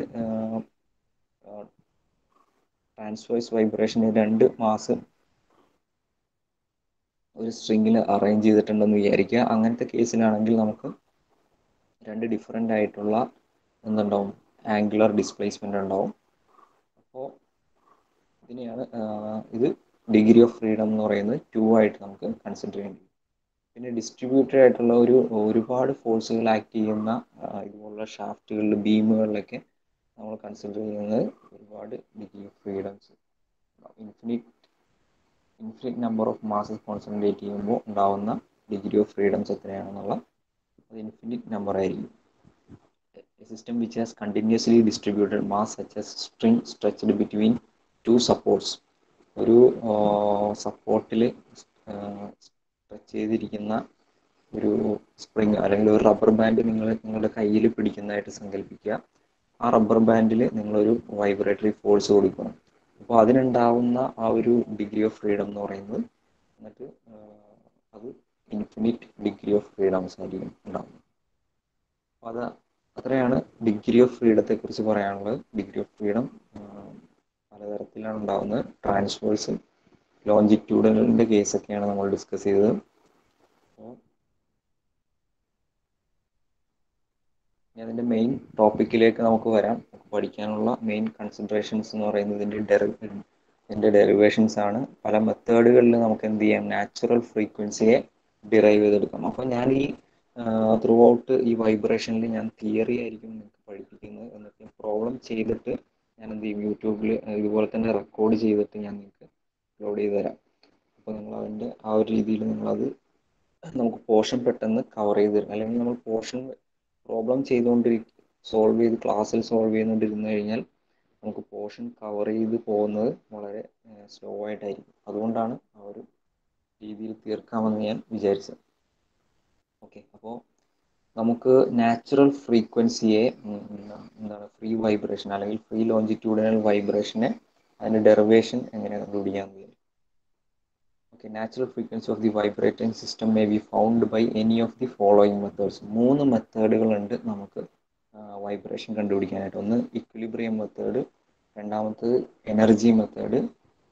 ട്രാൻസ്ഫേഴ്സ് വൈബ്രേഷന് രണ്ട് മാസ് ഒരു സ്ട്രിങ്ങിൽ അറേഞ്ച് ചെയ്തിട്ടുണ്ടെന്ന് വിചാരിക്കുക അങ്ങനത്തെ കേസിലാണെങ്കിൽ നമുക്ക് രണ്ട് ഡിഫറെൻ്റ് ആയിട്ടുള്ള എന്തുണ്ടാവും ആംഗുലർ ഡിസ്പ്ലേസ്മെൻ്റ് ഉണ്ടാവും അപ്പോൾ ഇതിനെയാണ് ഇത് ഡിഗ്രി ഓഫ് ഫ്രീഡം എന്ന് പറയുന്നത് ടു ആയിട്ട് നമുക്ക് കൺസിഡർ ചെയ്യേണ്ടി പിന്നെ ഡിസ്ട്രിബ്യൂട്ടഡ് ആയിട്ടുള്ള ഒരു ഒരുപാട് ഫോഴ്സുകൾ ആക്ട് ചെയ്യുന്ന ഇതുപോലുള്ള ഷാഫ്റ്റുകളിൽ ബീമുകളിലൊക്കെ നമ്മൾ കൺസിഡർ ചെയ്യുന്നത് ഒരുപാട് degree of freedoms infinite infinite number of masses concentrate ചെയ്യുമ്പോൾ ഉണ്ടാവുന്ന ഡിഗ്രി ഓഫ് ഫ്രീഡംസ് എത്രയാണെന്നുള്ള അത് ഇൻഫിനിറ്റ് നമ്പർ ആയിരിക്കും system which has continuously distributed mass such as string stretched between two supports ഒരു സപ്പോർട്ടിൽ സ്ട്രെച്ച് ചെയ്തിരിക്കുന്ന ഒരു സ്പ്രിങ് അല്ലെങ്കിൽ ഒരു റബ്ബർ ബാൻഡ് നിങ്ങൾ നിങ്ങളുടെ കയ്യിൽ പിടിക്കുന്നതായിട്ട് സങ്കല്പിക്കുക ആ റബ്ബർ ബാൻഡിൽ നിങ്ങളൊരു വൈബ്രേറ്ററി ഫോഴ്സ് കൊടുക്കണം അപ്പോൾ അതിനുണ്ടാവുന്ന ആ ഒരു ഡിഗ്രി ഓഫ് ഫ്രീഡം എന്ന് പറയുന്നത് എന്നിട്ട് അത് ഇൻഫിനിറ്റ് ഡിഗ്രി ഓഫ് ഫ്രീഡംസ് ആയിരിക്കും ഉണ്ടാകുന്നത് അപ്പോൾ അത് അത്രയാണ് ഡിഗ്രി ഓഫ് ഫ്രീഡത്തെ കുറിച്ച് പറയാനുള്ളത് ഡിഗ്രി ഓഫ് ഫ്രീഡം പലതരത്തിലാണ് ഉണ്ടാകുന്നത് ട്രാൻസ്ഫേഴ്സ് ലോഞ്ചിറ്റ്യൂഡലിൻ്റെ കേസൊക്കെയാണ് നമ്മൾ ഡിസ്കസ് ചെയ്തത് അപ്പോൾ അതിൻ്റെ മെയിൻ ടോപ്പിക്കിലേക്ക് നമുക്ക് വരാം പഠിക്കാനുള്ള മെയിൻ കൺസിഡറേഷൻസ് എന്ന് പറയുന്നത് ഇതിൻ്റെ ഡെറി ഇതിൻ്റെ ഡെറിവേഷൻസ് ആണ് പല മെത്തേഡുകളിൽ നമുക്ക് എന്ത് ചെയ്യാം നാച്ചുറൽ ഫ്രീക്വൻസിയെ ഡിറൈവ് ചെയ്തെടുക്കാം അപ്പോൾ ഞാൻ ഈ ത്രൂ ഔട്ട് ഈ വൈബ്രേഷനിൽ ഞാൻ തിയറി ആയിരിക്കും നിങ്ങൾക്ക് പഠിപ്പിക്കുന്നത് എന്നിട്ട് പ്രോബ്ലം ചെയ്തിട്ട് ഞാൻ എന്ത് ചെയ്യും യൂട്യൂബിൽ ഇതുപോലെ തന്നെ റെക്കോർഡ് ചെയ്തിട്ട് ഞാൻ നിങ്ങൾക്ക് അപ്ലോഡ് ചെയ്ത് തരാം അപ്പോൾ നിങ്ങൾ അതിൻ്റെ ആ ഒരു രീതിയിൽ നിങ്ങളത് നമുക്ക് പോർഷൻ പെട്ടെന്ന് കവർ ചെയ്ത് തരും അല്ലെങ്കിൽ നമ്മൾ പോർഷൻ പ്രോബ്ലം ചെയ്തുകൊണ്ടിരി സോൾവ് ചെയ്ത് ക്ലാസ്സിൽ സോൾവ് ചെയ്തുകൊണ്ടിരുന്നു കഴിഞ്ഞാൽ നമുക്ക് പോർഷൻ കവർ ചെയ്ത് പോകുന്നത് വളരെ സ്ലോ ആയിട്ടായിരിക്കും അതുകൊണ്ടാണ് ആ ഒരു രീതിയിൽ തീർക്കാമെന്ന് ഞാൻ വിചാരിച്ചത് ഓക്കെ അപ്പോൾ നമുക്ക് നാച്ചുറൽ ഫ്രീക്വൻസിയെ എന്താണ് ഫ്രീ വൈബ്രേഷൻ അല്ലെങ്കിൽ ഫ്രീ ലോഞ്ചിറ്റ്യൂഡിനൽ വൈബ്രേഷനെ അതിൻ്റെ ഡെറിവേഷൻ എങ്ങനെ കണ്ടുപിടിക്കാമെന്ന് വിചാരിക്കും okay natural frequency of the vibrating system may be found by any of the following methods മൂന്ന് മെത്തേഡുകളുണ്ട് നമുക്ക് വൈബ്രേഷൻ കണ്ടുപിടിക്കാനായിട്ട് ഒന്ന് ഇക്വിലിബ്രിയം മെത്തേഡ് രണ്ടാമത്തത് എനർജി മെത്തേഡ്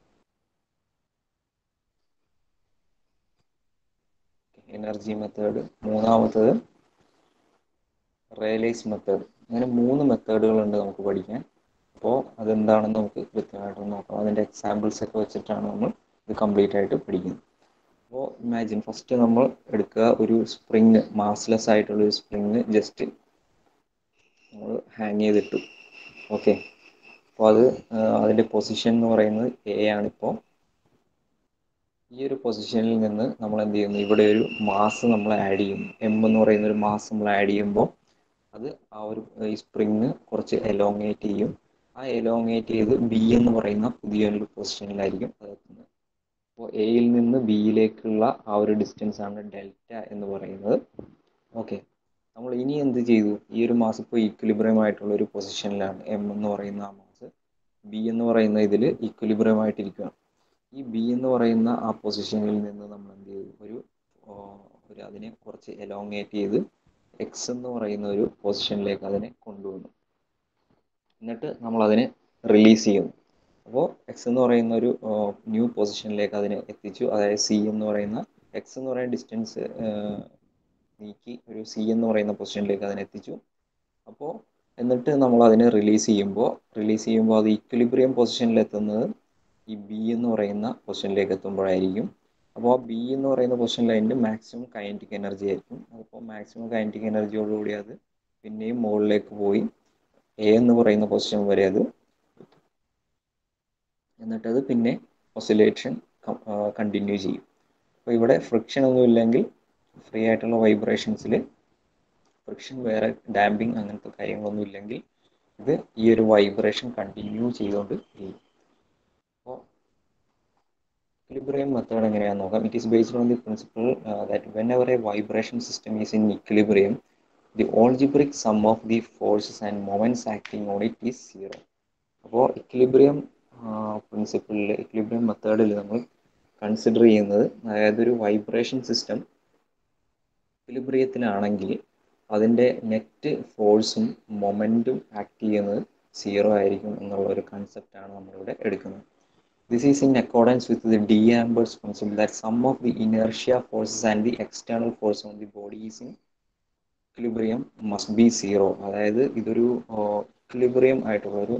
എനർജി മെത്തേഡ് മൂന്നാമത്തത് റേലൈസ് മെത്തേഡ് അങ്ങനെ മൂന്ന് മെത്തേഡുകളുണ്ട് നമുക്ക് പഠിക്കാൻ അപ്പോൾ അതെന്താണെന്ന് നമുക്ക് കൃത്യമായിട്ടൊന്ന് നോക്കാം അതിൻ്റെ എക്സാമ്പിൾസ് ഒക്കെ വെച്ചിട്ടാണ് നമ്മൾ ഇത് കംപ്ലീറ്റ് ആയിട്ട് പഠിക്കുന്നത് അപ്പോൾ ഇമാജിൻ ഫസ്റ്റ് നമ്മൾ എടുക്കുക ഒരു സ്പ്രിങ് മാസ്ലെസ് ആയിട്ടുള്ള ഒരു സ്പ്രിങ് ജസ്റ്റ് നമ്മൾ ഹാങ് ചെയ്തിട്ടു ഓക്കെ അപ്പോൾ അത് അതിൻ്റെ പൊസിഷൻ എന്ന് പറയുന്നത് എ ആണിപ്പോൾ ഈ ഒരു പൊസിഷനിൽ നിന്ന് നമ്മൾ എന്ത് ചെയ്യുന്നു ഇവിടെ ഒരു മാസ് നമ്മൾ ആഡ് ചെയ്യുന്നു എം എന്ന് പറയുന്ന ഒരു മാസ് നമ്മൾ ആഡ് ചെയ്യുമ്പോൾ അത് ആ ഒരു ഈ സ്പ്രിങ് കുറച്ച് എലോങ്ങേറ്റ് ചെയ്യും ആ എലോങ്ങേറ്റ് ചെയ്ത് ബി എന്ന് പറയുന്ന പുതിയൊരു പൊസിഷനിലായിരിക്കും അത് എത്തുന്നത് അപ്പോൾ എയിൽ നിന്ന് ബിയിലേക്കുള്ള ആ ഒരു ഡിസ്റ്റൻസ് ആണ് ഡെൽറ്റ എന്ന് പറയുന്നത് ഓക്കെ നമ്മൾ ഇനി എന്ത് ചെയ്തു ഈ ഒരു മാസ് ഇപ്പോൾ ഈക്വിലിബ്രിയം ആയിട്ടുള്ള ഒരു പൊസിഷനിലാണ് എം എന്ന് പറയുന്ന ആ മാസ് ബി എന്ന് പറയുന്ന ഇതിൽ ഈക്വിലിബ്രിയം ആയിട്ടിരിക്കുകയാണ് ഈ ബി എന്ന് പറയുന്ന ആ പൊസിഷനിൽ നിന്ന് നമ്മൾ എന്ത് ചെയ്തു ഒരു ഒരു അതിനെ കുറച്ച് എലോങ്ങേറ്റ് ചെയ്ത് എക്സ് എന്ന് പറയുന്ന ഒരു പൊസിഷനിലേക്ക് അതിനെ കൊണ്ടുവന്നു എന്നിട്ട് നമ്മൾ അതിനെ റിലീസ് ചെയ്യുന്നു അപ്പോൾ എക്സ് എന്ന് പറയുന്ന ഒരു ന്യൂ പൊസിഷനിലേക്ക് അതിനെ എത്തിച്ചു അതായത് സി എന്ന് പറയുന്ന എക്സ് എന്ന് പറയുന്ന ഡിസ്റ്റൻസ് നീക്കി ഒരു സി എന്ന് പറയുന്ന പൊസിഷനിലേക്ക് അതിനെ എത്തിച്ചു അപ്പോൾ എന്നിട്ട് നമ്മൾ അതിനെ റിലീസ് ചെയ്യുമ്പോൾ റിലീസ് ചെയ്യുമ്പോൾ അത് ഈക്വിലിബ്രിയം പൊസിഷനിൽ എത്തുന്നത് ഈ ബി എന്ന് പറയുന്ന പൊസിഷനിലേക്ക് എത്തുമ്പോഴായിരിക്കും അപ്പോൾ ആ ബി എന്ന് പറയുന്ന പൊസിഷനിൽ അതിൻ്റെ മാക്സിമം കൈനറ്റിക് എനർജി ആയിരിക്കും അപ്പോൾ മാക്സിമം കൈനറ്റിക് എനർജിയോടുകൂടി അത് പിന്നെയും മുകളിലേക്ക് പോയി എ എന്ന് പറയുന്ന പൊസിഷൻ വരെ അത് എന്നിട്ടത് പിന്നെ ഒസിലേഷൻ കണ്ടിന്യൂ ചെയ്യും അപ്പോൾ ഇവിടെ ഫ്രിക്ഷൻ ഒന്നും ഇല്ലെങ്കിൽ ഫ്രീ ആയിട്ടുള്ള വൈബ്രേഷൻസിൽ ഫ്രിക്ഷൻ വേറെ ഡാമ്പിങ് അങ്ങനത്തെ കാര്യങ്ങളൊന്നും ഇല്ലെങ്കിൽ ഇത് ഈ ഒരു വൈബ്രേഷൻ കണ്ടിന്യൂ ചെയ്തുകൊണ്ട് ചെയ്യും അപ്പോൾ equilibrium method എങ്ങനെയാണെന്ന് നോക്കാം it is based on the principle that whenever a vibration system is in equilibrium the algebraic sum of the forces and moments acting on it is zero അപ്പോൾ equilibrium പ്രിൻസിപ്പിളിൽ equilibrium മെത്തേഡിൽ നമ്മൾ consider ചെയ്യുന്നത് അതായത് ഒരു vibration system ഇക്വിലിബ്രിയത്തിലാണെങ്കിൽ അതിൻ്റെ net ഫോഴ്സും മൊമെൻറ്റും act ചെയ്യുന്നത് സീറോ ആയിരിക്കും എന്നുള്ള ഒരു കൺസെപ്റ്റാണ് നമ്മളിവിടെ എടുക്കുന്നത് This is in accordance with the D'Amber's principle that sum of the inertia forces and the external force on the body is in equilibrium must be zero. അതായത് ഇതൊരു ഇക്വിലിബ്രിയം ആയിട്ടുള്ള ഒരു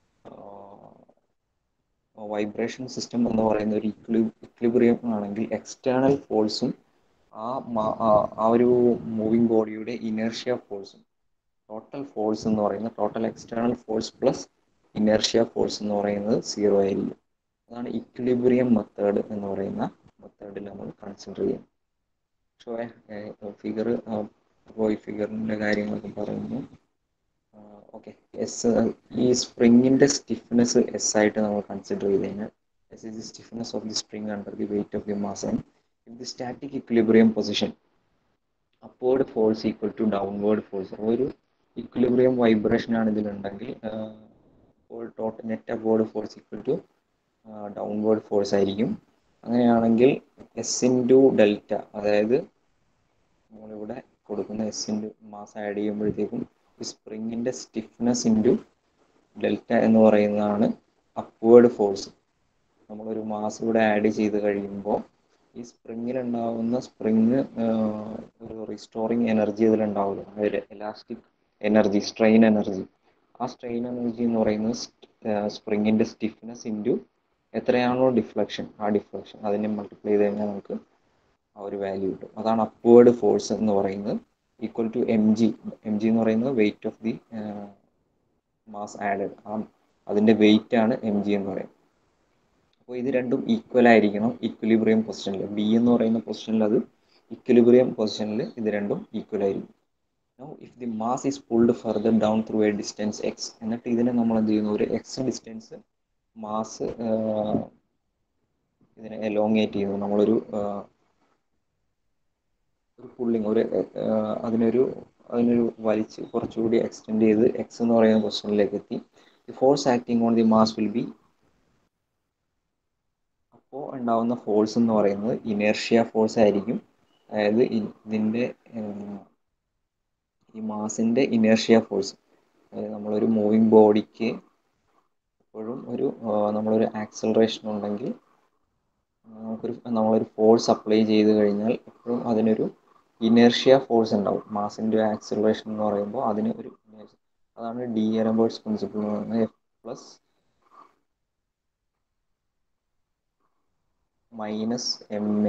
വൈബ്രേഷൻ സിസ്റ്റം എന്ന് പറയുന്ന ഒരു ഇക്വി ഇക്വിലിബ്രിയം ആണെങ്കിൽ external ഫോഴ്സും ആ ആ ഒരു മൂവിങ് ബോഡിയുടെ ഇനർഷ്യ ഫോഴ്സും ടോട്ടൽ ഫോഴ്സ് എന്ന് പറയുന്നത് total external force plus inertia force എന്ന് പറയുന്നത് സീറോ ആയിരിക്കും അതാണ് ഇക്വിലിബ്രിയം മെത്തേഡ് എന്ന് പറയുന്ന മെത്തേഡിൽ നമ്മൾ കൺസിഡർ ചെയ്യുന്നത് ഷോ ഫിഗർ അപ്പോൾ ഈ ഫിഗറിൻ്റെ കാര്യങ്ങളൊക്കെ പറയുന്നു ഓക്കെ എസ് ഈ സ്പ്രിങ്ങിൻ്റെ സ്റ്റിഫ്നെസ് എസ് ആയിട്ട് നമ്മൾ കൺസിഡർ ചെയ്ത് കഴിഞ്ഞാൽ S is the stiffness of the spring under the weight of the mass and if the static equilibrium position upward force equal to downward force ഒരു ഇക്വിലിബ്രിയം വൈബ്രേഷൻ ആണ് ഇതിലുണ്ടെങ്കിൽ total net upward force equal to downward force ആയിരിക്കും അങ്ങനെയാണെങ്കിൽ S into delta അതായത് നമ്മളിവിടെ കൊടുക്കുന്ന S into mass add ചെയ്യുമ്പോഴത്തേക്കും ഈ സ്പ്രിങ്ങിൻ്റെ സ്റ്റിഫ്നെസ് ഇൻറ്റു ഡെൽറ്റ എന്ന് പറയുന്നതാണ് അപ്വേർഡ് ഫോഴ്സ് നമ്മളൊരു മാസ് ഇവിടെ ആഡ് ചെയ്ത് കഴിയുമ്പോൾ ഈ സ്പ്രിങ്ങിൽ ഉണ്ടാകുന്ന സ്പ്രിങ് ഒരു റിസ്റ്റോറിങ് എനർജി ഇതിലുണ്ടാവില്ല അതായത് എലാസ്റ്റിക് എനർജി സ്ട്രെയിൻ എനർജി ആ സ്ട്രെയിൻ എനർജി എന്ന് പറയുന്നത് സ്പ്രിങ്ങിൻ്റെ സ്റ്റിഫ്നെസ് ഇൻറ്റു എത്രയാണോ ഡിഫ്ലക്ഷൻ ആ ഡിഫ്ലക്ഷൻ അതിനെ മൾട്ടിപ്ലൈ ചെയ്ത് കഴിഞ്ഞാൽ നമുക്ക് ആ ഒരു വാല്യൂ കിട്ടും അതാണ് അപ്വേർഡ് ഫോഴ്സ് എന്ന് പറയുന്നത് equal to M G M G എന്ന് പറയുന്നത് weight of the mass added ആ അതിൻ്റെ വെയിറ്റ് ആണ് എം ജി എന്ന് പറയുന്നത് അപ്പോൾ ഇത് രണ്ടും ഈക്വൽ ആയിരിക്കണം ഇക്വലിബ്രിയം പൊസിഷനിൽ ബി എന്ന് പറയുന്ന പൊസിഷനിൽ അത് ഇക്വലിബ്രിയം പൊസിഷനിൽ ഇത് രണ്ടും ഈക്വൽ ആയിരിക്കും now if the mass is pulled further down through a distance x എന്നിട്ട് ഇതിനെ നമ്മൾ എന്ത് ചെയ്യുന്നു ഒരു എക്സ് ഡിസ്റ്റൻസ് മാസ് ഇതിനെ എലോങ്ങേറ്റ് ചെയ്യുന്നു നമ്മളൊരു ഒരു പുള്ളിങ് ഒരു അതിനൊരു അതിനൊരു വലിച്ച് കുറച്ചുകൂടി എക്സ്റ്റെൻഡ് ചെയ്ത് എക്സ് എന്ന് പറയുന്ന പൊസിഷനിലേക്ക് എത്തി the force acting on the mass will be അപ്പോൾ ഉണ്ടാവുന്ന ഫോഴ്സ് എന്ന് പറയുന്നത് ഇനേർഷ്യ ഫോഴ്സ് ആയിരിക്കും അതായത് ഇതിൻ്റെ ഈ മാസിൻ്റെ ഇനേർഷ്യ ഫോഴ്സ് അതായത് നമ്മളൊരു മൂവിങ് ബോഡിക്ക് എപ്പോഴും ഒരു നമ്മളൊരു ആക്സലറേഷൻ ഉണ്ടെങ്കിൽ നമുക്കൊരു നമ്മളൊരു ഫോഴ്സ് അപ്ലൈ ചെയ്ത് കഴിഞ്ഞാൽ എപ്പോഴും അതിനൊരു ഇനേർഷ്യ ഫോഴ്സ് ഉണ്ടാവും മാസിൻ്റെ ആക്സലറേഷൻ എന്ന് പറയുമ്പോൾ അതിന് ഒരു അതാണ് ഡി എലംബേർട്സ് പ്രിൻസിപ്പിൾ എന്ന് പറയുന്നത് F plus minus M A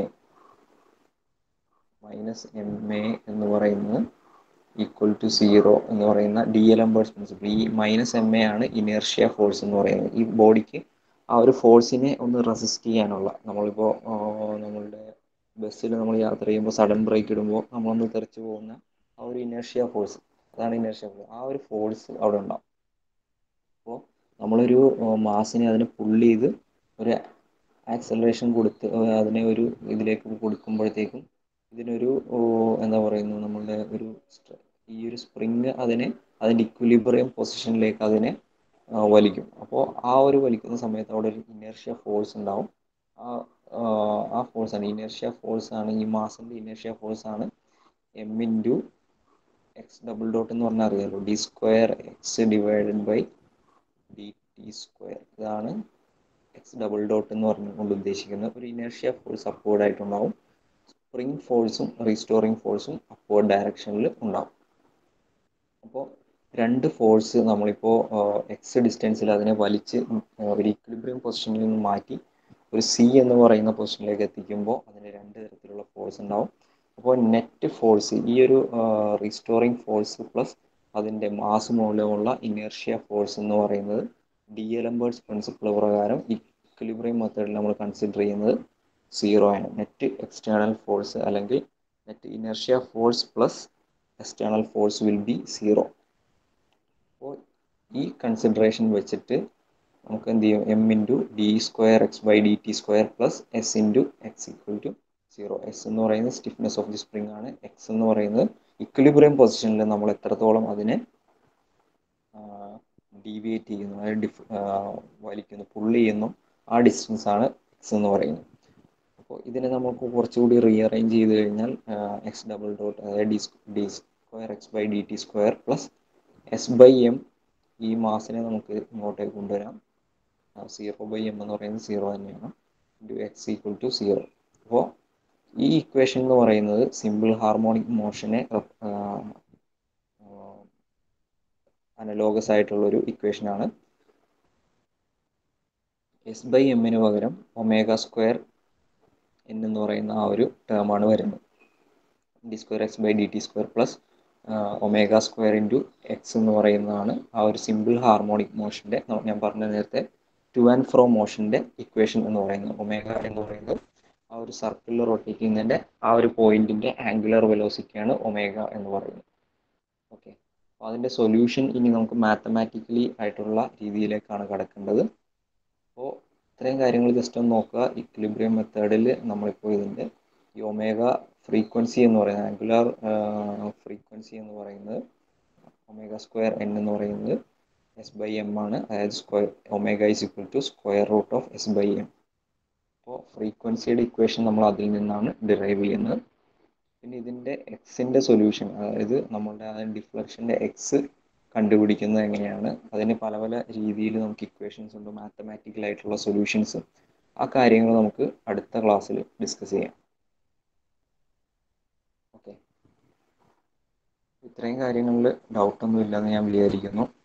minus M A എന്ന് പറയുന്നത് ഈക്വൽ ടു സീറോ എന്ന് പറയുന്ന ഡി എലംബേർട്സ് പ്രിൻസിപ്പിൾ ഈ മൈനസ് എം എ ആണ് ഇനേർഷ്യ ഫോഴ്സ് എന്ന് പറയുന്നത് ഈ ബോഡിക്ക് ആ ഒരു ഫോഴ്സിനെ ഒന്ന് റെസിസ്റ്റ് ചെയ്യാനുള്ള നമ്മളിപ്പോൾ നമ്മളുടെ ബസ്സിൽ നമ്മൾ യാത്ര ചെയ്യുമ്പോൾ സഡൻ ബ്രേക്ക് ഇടുമ്പോൾ നമ്മളൊന്ന് തെറിച്ച് പോകുന്ന ആ ഒരു ഇനേർഷ്യ ഫോഴ്സ് അതാണ് ഇനേർഷ്യ ഫോഴ്സ് ആ ഒരു ഫോഴ്സ് അവിടെ ഉണ്ടാവും അപ്പോൾ നമ്മളൊരു മാസിനെ അതിനെ പുള്ള് ചെയ്ത് ഒരു ആക്സലറേഷൻ കൊടുത്ത് അതിനെ ഒരു ഇതിലേക്ക് കൊടുക്കുമ്പോഴത്തേക്കും ഇതിനൊരു എന്താ പറയുന്നത് നമ്മളുടെ ഒരു ഈ ഒരു സ്പ്രിങ് അതിനെ അതിൻ്റെ ഇക്വിലിബ്രിയം പൊസിഷനിലേക്ക് അതിനെ വലിക്കും അപ്പോൾ ആ ഒരു വലിക്കുന്ന സമയത്ത് അവിടെ ഒരു ഇനേർഷ്യ ഫോഴ്സ് ഉണ്ടാവും ആ ആ ഫോഴ്സ് ആണ് ഇനേർഷ്യ ഫോഴ്സ് ആണ് ഈ മാസിൻ്റെ ഇനേർഷ്യ ഫോഴ്സ് ആണ് M into x double dot എന്ന് പറഞ്ഞാൽ അറിയാലോ d square x divided by d t square ഇതാണ് എക്സ് ഡബിൾ ഡോട്ട് എന്ന് പറഞ്ഞുകൊണ്ട് ഉദ്ദേശിക്കുന്നത് ഒരു ഇനേർഷ്യ ഫോഴ്സ് അപ്വേർഡ് ആയിട്ടുണ്ടാവും സ്പ്രിങ് ഫോഴ്സും റീസ്റ്റോറിങ് ഫോഴ്സും അപ്വേർഡ് ഡയറക്ഷനിൽ ഉണ്ടാവും അപ്പോൾ രണ്ട് ഫോഴ്സ് നമ്മളിപ്പോൾ എക്സ് ഡിസ്റ്റൻസിൽ അതിനെ വലിച്ച് ഒരു ഇക്വിലിബ്രിയം പൊസിഷനിൽ നിന്ന് മാറ്റി ഒരു സി എന്ന് പറയുന്ന പൊസിഷനിലേക്ക് എത്തിക്കുമ്പോൾ അതിന് രണ്ട് തരത്തിലുള്ള ഫോഴ്സ് ഉണ്ടാവും അപ്പോൾ നെറ്റ് ഫോഴ്സ് ഈ ഒരു റീസ്റ്റോറിങ് ഫോഴ്സ് പ്ലസ് അതിൻ്റെ മാസ് മൂലമുള്ള ഇനേർഷ്യ ഫോഴ്സ് എന്ന് പറയുന്നത് ഡി എലംബേർട്സ് പ്രിൻസിപ്പിൾ പ്രകാരം ഇക്വിലിബ്രിയം മെത്തേഡിൽ നമ്മൾ കൺസിഡർ ചെയ്യുന്നത് സീറോ ആണ് നെറ്റ് എക്സ്റ്റേണൽ ഫോഴ്സ് അല്ലെങ്കിൽ net inertia force plus external force will be zero അപ്പോൾ ഈ കൺസിഡറേഷൻ വെച്ചിട്ട് നമുക്ക് എന്ത് ചെയ്യും M into d square x by d t square plus S into x equal to zero S എന്ന് പറയുന്നത് സ്റ്റിഫ്നെസ് ഓഫ് ദി സ്പ്രിംഗ് ആണ് X എന്ന് പറയുന്നത് ഇക്വിലിബ്രിയം പൊസിഷനിൽ നമ്മൾ എത്രത്തോളം അതിനെ ഡീവിയേറ്റ് ചെയ്യുന്നു അതായത് ഡിഫ് വലിക്കുന്നു പുള്ളി ചെയ്യുന്നു ആ ഡിസ്റ്റൻസ് ആണ് എക്സ് എന്ന് പറയുന്നത് അപ്പോൾ ഇതിനെ നമുക്ക് കുറച്ചുകൂടി റീഅറേഞ്ച് ചെയ്ത് കഴിഞ്ഞാൽ എക്സ് ഡബിൾ ഡോട്ട് അതായത് d d square x by d t square plus S by M ഈ മാസിനെ നമുക്ക് ഇങ്ങോട്ടേക്ക് കൊണ്ടുവരാം സീറോ ബൈ എം എന്ന് പറയുന്നത് സീറോ തന്നെയാണ് into x equal to zero അപ്പോൾ ഈ ഇക്വേഷൻ എന്ന് പറയുന്നത് സിമ്പിൾ ഹാർമോണിക് മോഷനെ അനലോഗസ് ആയിട്ടുള്ളൊരു ഇക്വേഷനാണ് എസ് ബൈ എമ്മിന് പകരം ഒമേഗ സ്ക്വയർ എൻ എന്ന് പറയുന്ന ആ ഒരു ടേമാണ് വരുന്നത് d square x by d t square plus omega square into x എന്ന് പറയുന്നതാണ് ആ ഒരു സിമ്പിൾ ഹാർമോണിക് മോഷൻ്റെ ഞാൻ പറഞ്ഞ നേരത്തെ ടു ആൻഡ് ഫ്രോ മോഷൻ്റെ ഇക്വേഷൻ എന്ന് പറയുന്നത് ഒമേഗ എന്ന് പറയുന്നത് ആ ഒരു സർക്കിളിൽ റൊട്ടേറ്റ് ചെയ്യുന്നതിൻ്റെ ആ ഒരു പോയിന്റിൻ്റെ ആംഗുലർ വെലോസിറ്റിയാണ് ഒമേഗ എന്ന് പറയുന്നത് ഓക്കെ അപ്പോൾ അതിൻ്റെ സൊല്യൂഷൻ ഇനി നമുക്ക് മാത്തമാറ്റിക്കലി ആയിട്ടുള്ള രീതിയിലേക്കാണ് കിടക്കേണ്ടത് അപ്പോൾ ഇത്രയും കാര്യങ്ങൾ ജസ്റ്റ് ഒന്ന് നോക്കുക ഇക്വിലിബ്രിയം മെത്തേഡിൽ നമ്മളിപ്പോൾ ഇതിൻ്റെ ഈ ഒമേഗ ഫ്രീക്വൻസി എന്ന് പറയുന്നത് ആംഗുലാർ ഫ്രീക്വൻസി എന്ന് പറയുന്നത് ഒമേഗ സ്ക്വയർ എൻ എന്ന് പറയുന്നത് എസ് ബൈ എം ആണ് അതായത് square omega is equal to square root of S by M അപ്പോൾ ഫ്രീക്വൻസിയുടെ ഇക്വേഷൻ നമ്മൾ അതിൽ നിന്നാണ് ഡിറൈവ് ചെയ്യുന്നത് പിന്നെ ഇതിൻ്റെ എക്സിൻ്റെ സൊല്യൂഷൻ അതായത് നമ്മളുടെ ആ ഡിഫ്ലക്ഷൻ്റെ എക്സ് കണ്ടുപിടിക്കുന്നത് എങ്ങനെയാണ് അതിന് പല പല രീതിയിൽ നമുക്ക് ഇക്വേഷൻസ് ഉണ്ട് മാത്തമാറ്റിക്കൽ ആയിട്ടുള്ള സൊല്യൂഷൻസ് ആ കാര്യങ്ങൾ നമുക്ക് അടുത്ത ക്ലാസ്സിൽ ഡിസ്കസ് ചെയ്യാം ഓക്കെ ഇത്രയും കാര്യങ്ങളിൽ ഡൗട്ടൊന്നും ഇല്ലെന്ന് ഞാൻ വിചാരിക്കുന്നു